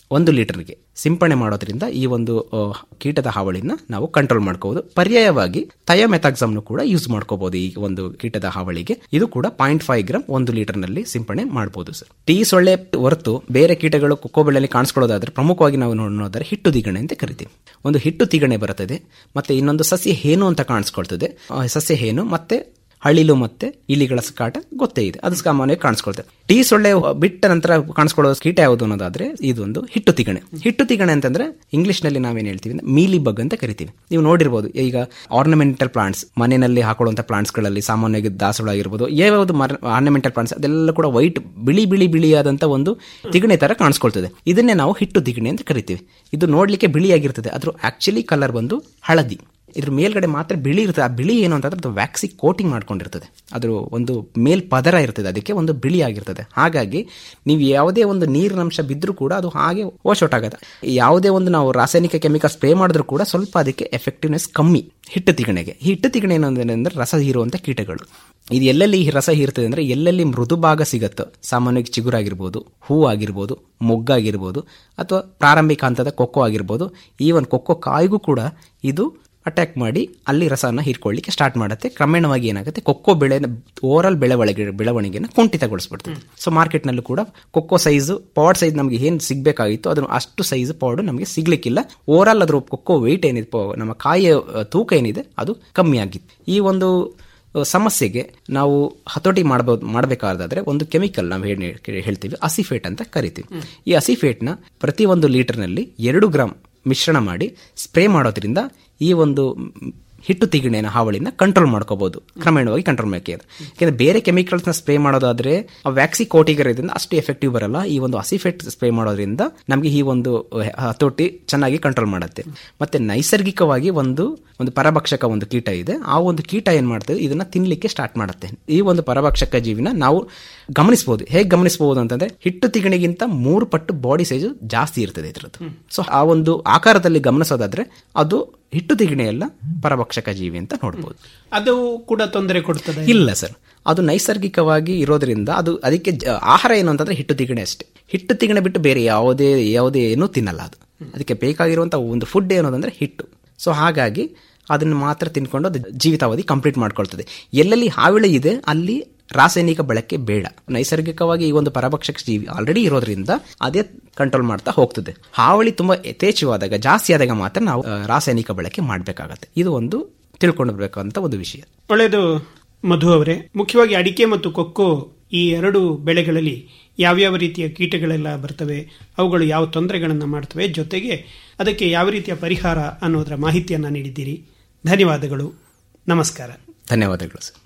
ಒಂದು ಲೀಟರ್ಗೆ ಸಿಂಪಡಣೆ ಮಾಡೋದ್ರಿಂದ ಈ ಒಂದು ಆ, ಕೀಟದ ಹಾವಳಿನ ನಾವು ಕಂಟ್ರೋಲ್ ಮಾಡ್ಕೋಬಹುದು ಪರ್ಯಾಯವಾಗಿ ಥಯೋಮೆಥಾಕ್ಸಮ್ನು ಕೂಡ ಯೂಸ್ ಮಾಡ್ಕೋಬಹುದು ಈ ಒಂದು ಕೀಟದ ಹಾವಳಿಗೆ ಇದು ಕೂಡ ಪಾಯಿಂಟ್ ಫೈವ್ ಗ್ರಾಮ್ ಒಂದು ಲೀಟರ್ ನಲ್ಲಿ ಸಿಂಪಡಣೆ ಮಾಡಬಹುದು ಸರ್ ಟೀ ಸೊಳ್ಳೆ ಹೊರತು ಬೇರೆ ಕೀಟಗಳು ಕೊಕ್ಕೋ ಬೆಳೆಯಲ್ಲಿ ಕಾಣಿಸ್ಕೊಳ್ಳೋದಾದ್ರೆ ಪ್ರಮುಖವಾಗಿ ನಾವು ನೋಡೋದಾದ್ರೆ ಹಿಟ್ಟು ತಿಗಣೆ ಅಂತ ಕರಿತೀವಿ ಒಂದು ಹಿಟ್ಟು ತಿಗಣೆ ಬರುತ್ತದೆ ಮತ್ತೆ ಇನ್ನೊಂದು ಸಸ್ಯ ಹೇನು ಅಂತ ಕಾಣಿಸ್ಕೊಳ್ತದೆ ಆ ಸಸ್ಯ ಹೇನು ಮತ್ತೆ ಹಳ್ಳಿಲು ಮತ್ತೆ ಇಲಿಗಳ ಕಾಟ ಗೊತ್ತೇ ಇದೆ ಅದು ಸಾಮಾನ್ಯವಾಗಿ ಕಾಣಿಸ್ಕೊಳ್ತದೆ ಟೀ ಸೊಳ್ಳೆ ಬಿಟ್ಟ ನಂತರ ಕಾಣಿಸ್ಕೊಳ್ಳೋ ಕೀಟ ಯಾವುದು ಅನ್ನೋದಾದ್ರೆ ಇದೊಂದು ಹಿಟ್ಟು ತಿಗಣೆ ಹಿಟ್ಟು ತಿಗಣೆ ಅಂತಂದ್ರೆ ಇಂಗ್ಲಿಷ್ ನಲ್ಲಿ ನಾವೇನ್ ಹೇಳ್ತೀವಿ ಅಂದ್ರೆ ಮೀಲಿ ಬಗ್ ಅಂತ ಕರಿತೀವಿ ನೀವು ನೋಡಿರ್ಬೋದು ಈಗ ಆರ್ನಮೆಂಟಲ್ ಪ್ಲಾಂಟ್ಸ್ ಮನೆಯಲ್ಲಿ ಹಾಕೊಳ್ಳುವಂತ ಪ್ಲಾಂಟ್ಸ್ ಗಳಲ್ಲಿ ಸಾಮಾನ್ಯವಾಗಿ ದಾಸವಾಳ ಆಗಿರ್ಬೋದು ಯಾವ್ಯಾವುದು ಆರ್ನಮೆಂಟಲ್ ಪ್ಲಾಂಟ್ಸ್ ಅದೆಲ್ಲ ಕೂಡ ವೈಟ್ ಬಿಳಿ ಬಿಳಿ ಬಿಳಿಯಾದಂತ ಒಂದು ತಿಗಣೆ ತರ ಕಾಣಿಸ್ಕೊಳ್ತದೆ ಇದನ್ನೇ ನಾವು ಹಿಟ್ಟು ತಿಗಣೆ ಅಂತ ಕರಿತೀವಿ ಇದು ನೋಡ್ಲಿಕ್ಕೆ ಬಿಳಿಯಾಗಿರ್ತದೆ ಅದ್ರ ಆಕ್ಚುಲಿ ಕಲರ್ ಬಂದು ಹಳದಿ ಇದ್ರ ಮೇಲ್ಗಡೆ ಮಾತ್ರ ಬಿಳಿ ಇರ್ತದೆ ಆ ಬಿಳಿ ಏನು ಅಂತಂದ್ರೆ ಅದು ವ್ಯಾಕ್ಸಿ ಕೋಟಿಂಗ್ ಮಾಡ್ಕೊಂಡಿರ್ತದೆ ಅದ್ರ ಒಂದು ಮೇಲ್ ಪದರ ಇರ್ತದೆ ಅದಕ್ಕೆ ಒಂದು ಬಿಳಿ ಆಗಿರ್ತದೆ ಹಾಗಾಗಿ ನೀವು ಯಾವುದೇ ಒಂದು ನೀರಿನ ಅಂಶ ಬಿದ್ದರೂ ಕೂಡ ಅದು ಹಾಗೆ ವಾಶ್ ಔಟ್ ಆಗುತ್ತೆ ಯಾವುದೇ ಒಂದು ನಾವು ರಾಸಾಯನಿಕ ಕೆಮಿಕಲ್ ಸ್ಪ್ರೇ ಮಾಡಿದ್ರು ಕೂಡ ಸ್ವಲ್ಪ ಅದಕ್ಕೆ ಎಫೆಕ್ಟಿವ್ನೆಸ್ ಕಮ್ಮಿ ಹಿಟ್ಟು ತಿಗಣೆಗೆ ಈ ಹಿಟ್ಟು ತಿಗಣೆ ಏನಂದ್ರೆ ರಸ ಹೀರುವಂತ ಕೀಟಗಳು ಇದು ಎಲ್ಲೆಲ್ಲಿ ಈ ರಸ ಹೀರ್ತದೆ ಅಂದ್ರೆ ಎಲ್ಲೆಲ್ಲಿ ಮೃದು ಭಾಗ ಸಿಗುತ್ತೋ ಸಾಮಾನ್ಯವಾಗಿ ಚಿಗುರಾಗಿರ್ಬೋದು ಹೂ ಆಗಿರ್ಬೋದು ಮೊಗ್ಗಾಗಿರ್ಬೋದು ಅಥವಾ ಪ್ರಾರಂಭಿಕ ಹಂತದ ಕೊಕ್ಕೋ ಆಗಿರ್ಬೋದು ಈವನ್ ಕೊಕ್ಕೋ ಕಾಯಿಗೂ ಕೂಡ ಇದು ಅಟ್ಯಾಕ್ ಮಾಡಿ ಅಲ್ಲಿ ರಸನ ಹೀರ್ಕೊಳ್ಳಿಕ್ಕೆ ಸ್ಟಾರ್ಟ್ ಮಾಡುತ್ತೆ ಕ್ರಮೇಣವಾಗಿ ಏನಾಗುತ್ತೆ ಕೊಕ್ಕೋ ಬೆಳೆ ಓವರಾಲ್ ಬೆಳವಣಿಗೆ ಬೆಳವಣಿಗೆನ ಕುಂಠಿತಗೊಳಿಸ್ಬಿಡ್ತದೆ ಸೊ ಮಾರ್ಕೆಟ್ನಲ್ಲೂ ಕೂಡ ಕೊಕ್ಕೋ ಸೈಜ್ ಪಾಡ್ ಸೈಜ್ ನಮಗೆ ಏನು ಸಿಗಬೇಕಾಗಿತ್ತು ಅದನ್ನು ಅಷ್ಟು ಸೈಜ್ ಪಾಡ್ ನಮಗೆ ಸಿಗ್ಲಿಕ್ಕಿಲ್ಲ ಓವರಾಲ್ ಅದ್ರ ಕೊಕ್ಕೋ ವೆಯ್ಟ್ ಏನಿದೆ ಪ- ನಮ್ಮ ಕಾಯಿಯ ಅಹ್, ತೂಕ ಏನಿದೆ ಅದು ಕಮ್ಮಿ ಆಗಿತ್ತು ಈ ಒಂದು ಅಹ್, ಸಮಸ್ಯೆಗೆ ನಾವು ಹತೋಟಿ ಮಾಡಬಹುದು ಮಾಡಬೇಕಾದ್ರೆ ಒಂದು ಕೆಮಿಕಲ್ ನಾವು ಹೇಳಿ ಹೇಳ್ತೀವಿ ಅಸಿಫೇಟ್ ಅಂತ ಕರಿತೀವಿ ಈ ಅಸಿಫೇಟ್ನ ಪ್ರತಿ ಒಂದು ಲೀಟರ್ನಲ್ಲಿ ಎರಡು ಗ್ರಾಮ್ ಮಿಶ್ರಣ ಮಾಡಿ ಸ್ಪ್ರೇ ಮಾಡೋದ್ರಿಂದ ಈ ಒಂದು ಮ್, ಹಿಟ್ಟು ತಿಗಣೆನ ಹಾವಳಿನ ಕಂಟ್ರೋಲ್ ಮಾಡ್ಕೋಬಹುದು ಕ್ರಮೇಣವಾಗಿ ಕಂಟ್ರೋಲ್ ಮಾಡಕ್ಕೆ ಯಾಕೆಂದ್ರೆ ಬೇರೆ ಕೆಮಿಕಲ್ಸ್ನ ಸ್ಪ್ರೇ ಮಾಡೋದಾದ್ರೆ ಆ ವ್ಯಾಕ್ಸಿ ಕೋಟಿಗರ್ ಇದರಿಂದ ಅಷ್ಟು ಎಫೆಕ್ಟಿವ್ ಬರಲ್ಲ ಈ ಒಂದು ಅಸಿಫೆಟ್ ಸ್ಪ್ರೇ ಮಾಡೋದ್ರಿಂದ ನಮಗೆ ಈ ಒಂದು ಹತೋಟಿ ಚೆನ್ನಾಗಿ ಕಂಟ್ರೋಲ್ ಮಾಡುತ್ತೆ ಮತ್ತೆ ನೈಸರ್ಗಿಕವಾಗಿ ಒಂದು ಒಂದು ಪರಭಕ್ಷಕ ಒಂದು ಕೀಟ ಇದೆ ಆ ಒಂದು ಕೀಟ ಏನ್ ಮಾಡ್ತದೆ ಇದನ್ನ ತಿನ್ಲಿಕ್ಕೆ ಸ್ಟಾರ್ಟ್ ಮಾಡುತ್ತೆ ಈ ಒಂದು ಪರಭಕ್ಷಕ ಜೀವಿನ ನಾವು ಗಮನಿಸಬಹುದು ಹೇಗೆ ಗಮನಿಸಬಹುದು ಅಂತಂದ್ರೆ ಹಿಟ್ಟು ತಿಗಣಿಗಿಂತ ಮೂರು ಪಟ್ಟು ಬಾಡಿ ಸೈಜ್ ಜಾಸ್ತಿ ಇರ್ತದೆ ಇದರದ್ದು ಸೊ ಆ ಒಂದು ಆಕಾರದಲ್ಲಿ ಗಮನಿಸೋದಾದ್ರೆ ಅದು ಹಿಟ್ಟು ತಿಗಣೆಯಲ್ಲ ಪರಭಕ್ಷಕ ಜೀವಿ ಅಂತ ನೋಡಬಹುದು ಅದು ಕೂಡ ತೊಂದರೆ ಕೊಡ್ತದೆ ಇಲ್ಲ ಸರ್ ಅದು ನೈಸರ್ಗಿಕವಾಗಿ ಇರೋದ್ರಿಂದ ಅದು ಅದಕ್ಕೆ ಜ- ಆಹಾರ ಏನು ಅಂತಂದ್ರೆ ಹಿಟ್ಟು ತಿಗಣೆ ಅಷ್ಟೇ ಹಿಟ್ಟು ತಿಗಣೆ ಬಿಟ್ಟು ಬೇರೆ ಯಾವುದೇ ಯಾವುದೇ ಏನೂ ತಿನ್ನಲ್ಲ ಅದು ಅದಕ್ಕೆ ಬೇಕಾಗಿರುವಂತ ಒಂದು ಫುಡ್ ಏನೋದಂದ್ರೆ ಹಿಟ್ಟು ಸೊ ಹಾಗಾಗಿ ಅದನ್ನು ಮಾತ್ರ ತಿನ್ಕೊಂಡು ಅದು ಜೀವಿತಾವಧಿ ಕಂಪ್ಲೀಟ್ ಮಾಡ್ಕೊಳ್ತದೆ ಎಲ್ಲೆಲ್ಲಿ ಹಾವಿಳೆ ಇದೆ ಅಲ್ಲಿ ರಾಸಾಯನಿಕ ಬಳಕೆ ಬೇಡ ನೈಸರ್ಗಿಕವಾಗಿ ಈ ಒಂದು ಪರಭಕ್ಷಕ ಜೀವಿ ಆಲ್ರೆಡಿ ಇರೋದ್ರಿಂದ ಅದೇ ಕಂಟ್ರೋಲ್ ಮಾಡ್ತಾ ಹೋಗ್ತದೆ ಹಾವಳಿ ತುಂಬಾ ಯಥೇಚ್ಛವಾದಾಗ ಜಾಸ್ತಿ ಆದಾಗ ಮಾತ್ರ ನಾವು ಆ, ರಾಸಾಯನಿಕ ಬಳಕೆ ಮಾಡಬೇಕಾಗತ್ತೆ ಇದು ಒಂದು ತಿಳ್ಕೊಂಡು ಬರ್ಬೇಕಂತ ಒಂದು ವಿಷಯ ಒಳ್ಳೆಯದು ಮಧು ಅವರೇ ಮುಖ್ಯವಾಗಿ ಅಡಿಕೆ ಮತ್ತು ಕೊಕ್ಕೋ ಈ ಎರಡು ಬೆಳೆಗಳಲ್ಲಿ ಯಾವ್ಯಾವ ರೀತಿಯ ಕೀಟಗಳೆಲ್ಲ ಬರ್ತವೆ ಅವುಗಳು ಯಾವ ತೊಂದರೆಗಳನ್ನು ಮಾಡ್ತವೆ ಜೊತೆಗೆ ಅದಕ್ಕೆ ಯಾವ ರೀತಿಯ ಪರಿಹಾರ ಅನ್ನೋದರ ಮಾಹಿತಿಯನ್ನು ನೀಡಿದ್ದೀರಿ ಧನ್ಯವಾದಗಳು ನಮಸ್ಕಾರ ಧನ್ಯವಾದಗಳು ಸರ್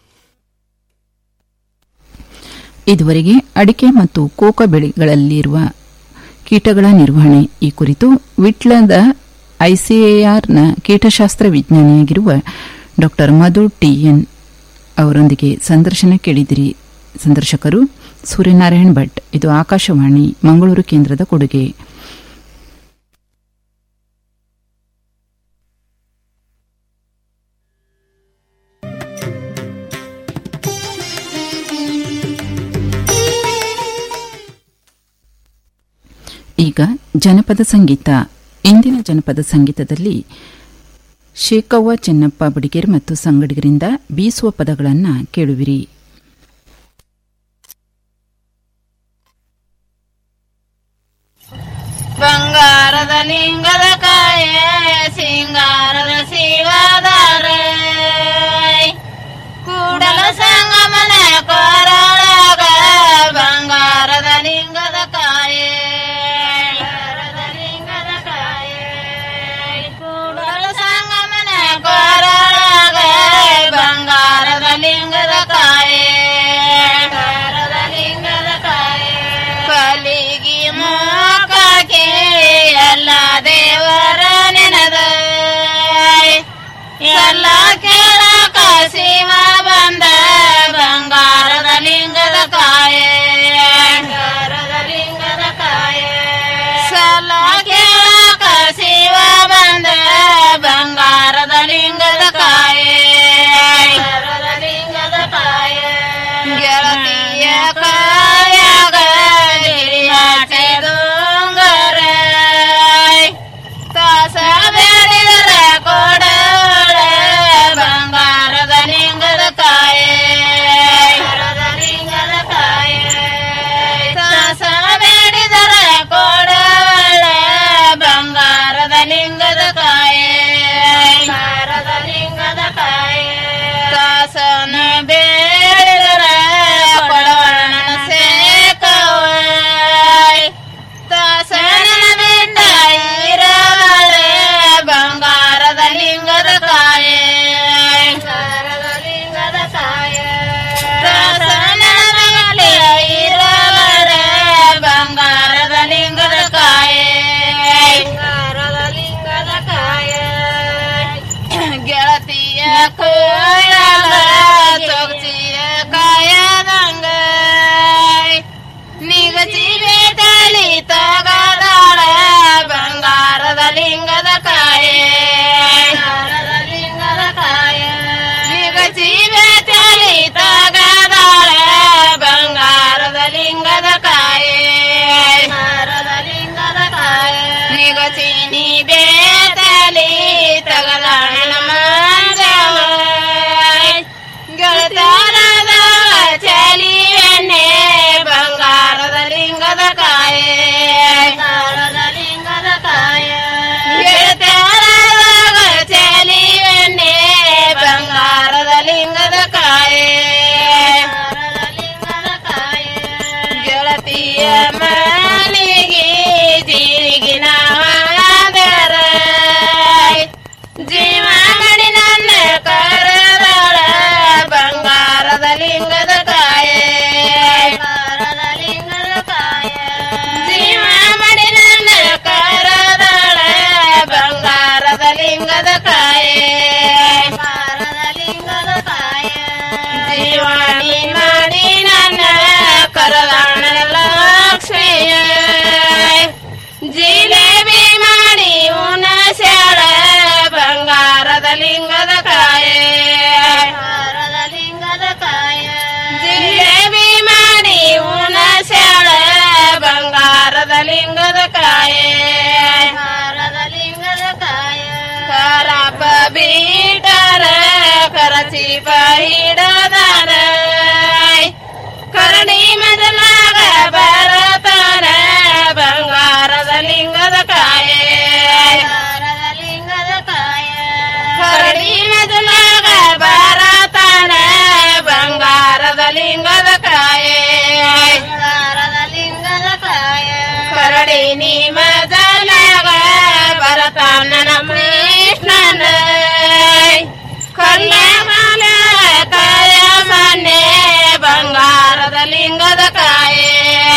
ಇದುವರೆಗೆ ಅಡಿಕೆ ಮತ್ತು ಕೋಕೋ ಬೆಳೆಗಳಲ್ಲಿರುವ ಕೀಟಗಳ ನಿರ್ವಹಣೆ ಈ ಕುರಿತು ವಿಟ್ಲದ ಐಸಿಎಆರ್ನ ಕೀಟಶಾಸ್ತ್ರ ವಿಜ್ಞಾನಿಯಾಗಿರುವ ಡಾ ಮಧು ಟಿಎನ್ ಅವರೊಂದಿಗೆ ಸಂದರ್ಶನ ಕೇಳಿದಿರಿ ಸಂದರ್ಶಕರು ಸೂರ್ಯನಾರಾಯಣ್ ಭಟ್ ಇದು ಆಕಾಶವಾಣಿ ಮಂಗಳೂರು ಕೇಂದ್ರದ ಕೊಡುಗೆ ಈಗ ಜನಪದ ಸಂಗೀತ ಇಂದಿನ ಜನಪದ ಸಂಗೀತದಲ್ಲಿ ಶೇಕವ್ವ ಚೆನ್ನಪ್ಪ ಬಡಿಗೇರ್ ಮತ್ತು ಸಂಗಡಿಗರಿಂದ ಬೀಸುವ ಪದಗಳನ್ನು ಕೇಳುವಿರಿ ಬಂಗಾರದ ಲಿಂಗದ ಕಾಯೆ ಸಿಂಗಾರದ ಶಿವದಾರ ಕೂಡಲ ಸಂಗಮನ ಕೊರಳಾಗ ಬಂಗಾರದ ಲಿಂಗದ ಕಾಯೆ ಬಂಗಾರದ ಲಿಂಗದ ಕಾಯೆ ಕೂಡಲ ಸಂಗಮನ ಕೊರಳಾಗ ಬಂಗಾರದ ಲಿಂಗದ ಕಾಯೆ ಬಂಗಾರದ ಲಿಂಗದ ಕಾಯೆ ಕಲಿಗಿ ಮೋಕಕ್ಕೆ ಎಲ್ಲ ದೇವರ ನೆನದ ಎಲ್ಲ ಕೇಳಕ ಶಿವ ಬಂದ ಬಂಗಾರದ ಲಿಂಗದ ಕಾಯೆ ಬಂಗಾರದ ಲಿಂಗದ ಕಾಯೆ ಸಲ ಕೇಳಕ ಶಿವ ಬಂದ ಬಂಗಾರದ ಲಿಂಗದ ಕಾಯೆ ಬಂಗಾರದ ಲಿಂಗದ ಕಾಯೆ ಗೆಳತಿಯ ಕಾಯಾಗ ಗಿರಿಮಾಟೆ ದೊಂಗರ ಬೇತಲಿ ತಗದಾಣ ಮಂಜವ ಗೆಳತಾರದ ಚಲಿ ಎಣ್ಣೆ ಬಂಗಾರದ ಲಿಂಗದ ಕಾಯೆ ಬಂಗಾರದ ಲಿಂಗದ ಕಾಯೆ ಗೆಳತಾರದ ಚಲಿ ಎಣ್ಣೆ ಬಂಗಾರದ ಲಿಂಗದ ಕಾಯೆ ಲಿಂಗದ ಕಾಯೆ ಗೆಳತಿಯ ಮನೆಗೆ ಜೀರಿಗಿನ ಹಾದರ ಜೀವ ಮಡಿ ನನ್ನ ಕರದಳ ಬಂಗಾರದ ಲಿಂಗದ ಕಾಯೆ ಲಿಂಗದ ಕಾಯೆ ಜೀವ ಮಡಿ ನನ್ನ ಕರದಳ ಬಂಗಾರದ ಲಿಂಗದ ಕಾಯೆ ಲಿಂಗದ ಕಾಯೆ ಜೀವಾಣಿ ಮಾಡಿ ನನ್ನ ಕರದಾಣ ಲಕ್ಷ್ಮಿಯ ಜಿಲೇಬಿ ಮಾಡಿ ಉಣಸ್ಯಾಳ ಬಂಗಾರದ ಲಿಂಗದ ಕಾಯೆ ಲಿಂಗದ ಕಾಯೆ ಜಿಲೇಬಿ ಮಾಡಿ ಉಣಸ್ಯಾಳ ಬಂಗಾರದ ಲಿಂಗದ ಕಾಯೆ ಲಿಂಗದ ಕಾಯೆ ಕರಪ ಬೀಟರ ಕರಚಿಪ ಹಿಡದರ ಕರಡಿ ಮದಲಾಗ ಬರತಾರ ಬಂಗಾರದ ಲಿಂಗದ ಕಾಯೆ ಲಿಂಗದ ಕಾಯೆ ಕರಡಿ ಮದಲಾಗ ಬರತಾರ ಬಂಗಾರದ ಲಿಂಗದ ಕಾಯೆ ಲಿಂಗದ ಕಾಯೆ ಕರಡಿ ನೀ ಮದಲಾಗ ಬರತಾನ ನಮ್ಮ ಕೃಷ್ಣನ ಕಲ್ಯಾಣ ಕಾಯ ಮನೆ ಬಂಗಾರದ ಲಿಂಗದ ಕಾಯೆ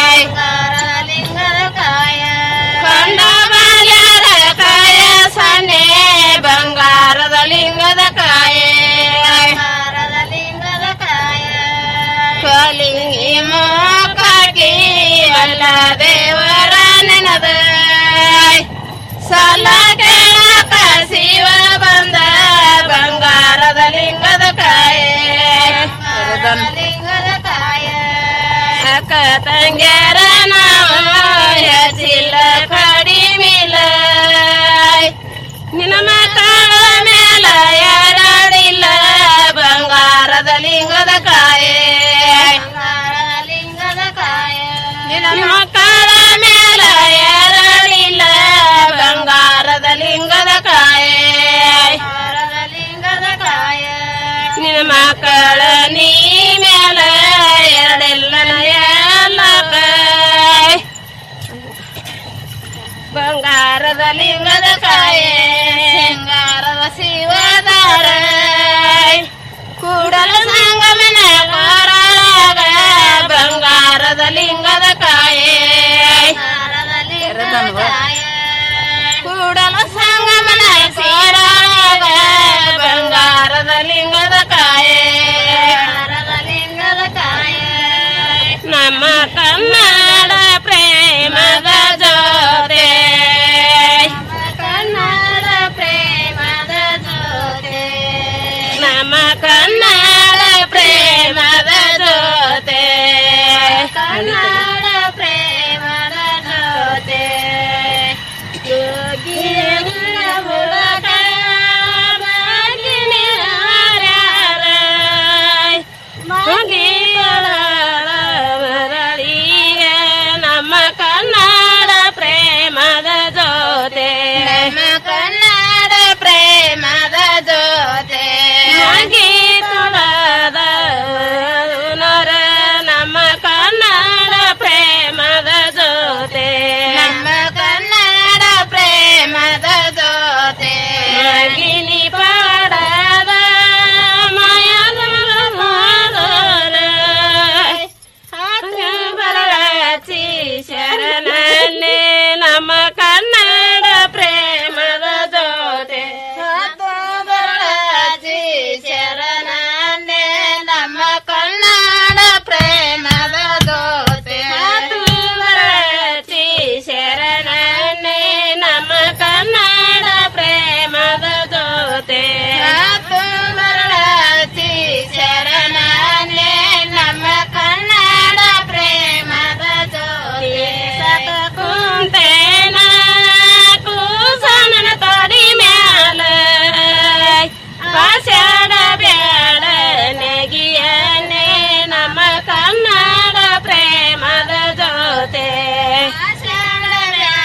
ಲಿಂಗದ ಕಾಯ ಕಂಡ ಬಾಲ್ಯರ ಕಾಯ ಸನೆ ಬಂಗಾರದ ಲಿಂಗದ ಕಾಯೆ ಲಿಂಗದ ಕಾಯ ಕಲಿಂಗಿ ಮೋಕಾಕಿ ಅಲ್ಲ ದೇವರ ನೆನದ ಸಾಲ ಕೇಳಕ ಶಿವ ಬಂದ ಬಂಗಾರದ ಲಿಂಗದ ಕಾಯೆ ಲಿಂಗದ ಕಾಯ ಅಕ್ಕ ತಂಗ್ಯಾರ ನಾವು ಹೆಚ್ಚಿಲ್ಲ ಕಡಿಮಿಲ್ಲ ನಿನ್ನ ಮಕ್ಕಳ ಮೇಲ ಯಾರಾಡಿಲ್ಲ ಬಂಗಾರದ ಲಿಂಗದ ಕಾಯೆ ಲಿಂಗದ ಕಾಯ ನಿನ್ನ ಮಕ್ಕಳ ಮೇಲ ಯಾರಾಡಿಲ್ಲ ಬಂಗಾರದ ಲಿಂಗದ ಕಾಯೆ ಲಿಂಗದ ಕಾಯ ನಿನ್ನ ಮಕ್ಕಳ ನೀ ಮೇಲ ಎರಡೆಲ್ಲ ಎಲ್ಲ ಬಂಗಾರದ ಲಿಂಗದ ಕಾಯೆ ಸಿಂಗಾರದ ಶಿವದಾರ ಕೂಡಲ ಸಂಗಮನ ಕೊರಳಾಗ ಬಂಗಾರದ ಲಿಂಗದ ಕಾಯೆ ಕೂಡಲ ಸಂಗಮನ ಕೊರಳಾಗ ಬಂಗಾರದ ಲಿಂಗದ ಕಾಯೆ ಲಿಂಗದ ಕಾಯೆ ನಮ್ಮ ಕನ್ನಡ ಪ್ರೇಮದ ಜೋತೆ ಕನ್ನಡ ಪ್ರೇಮದ ಜೋತೆ ನಮ್ಮ ಕನ್ನಡ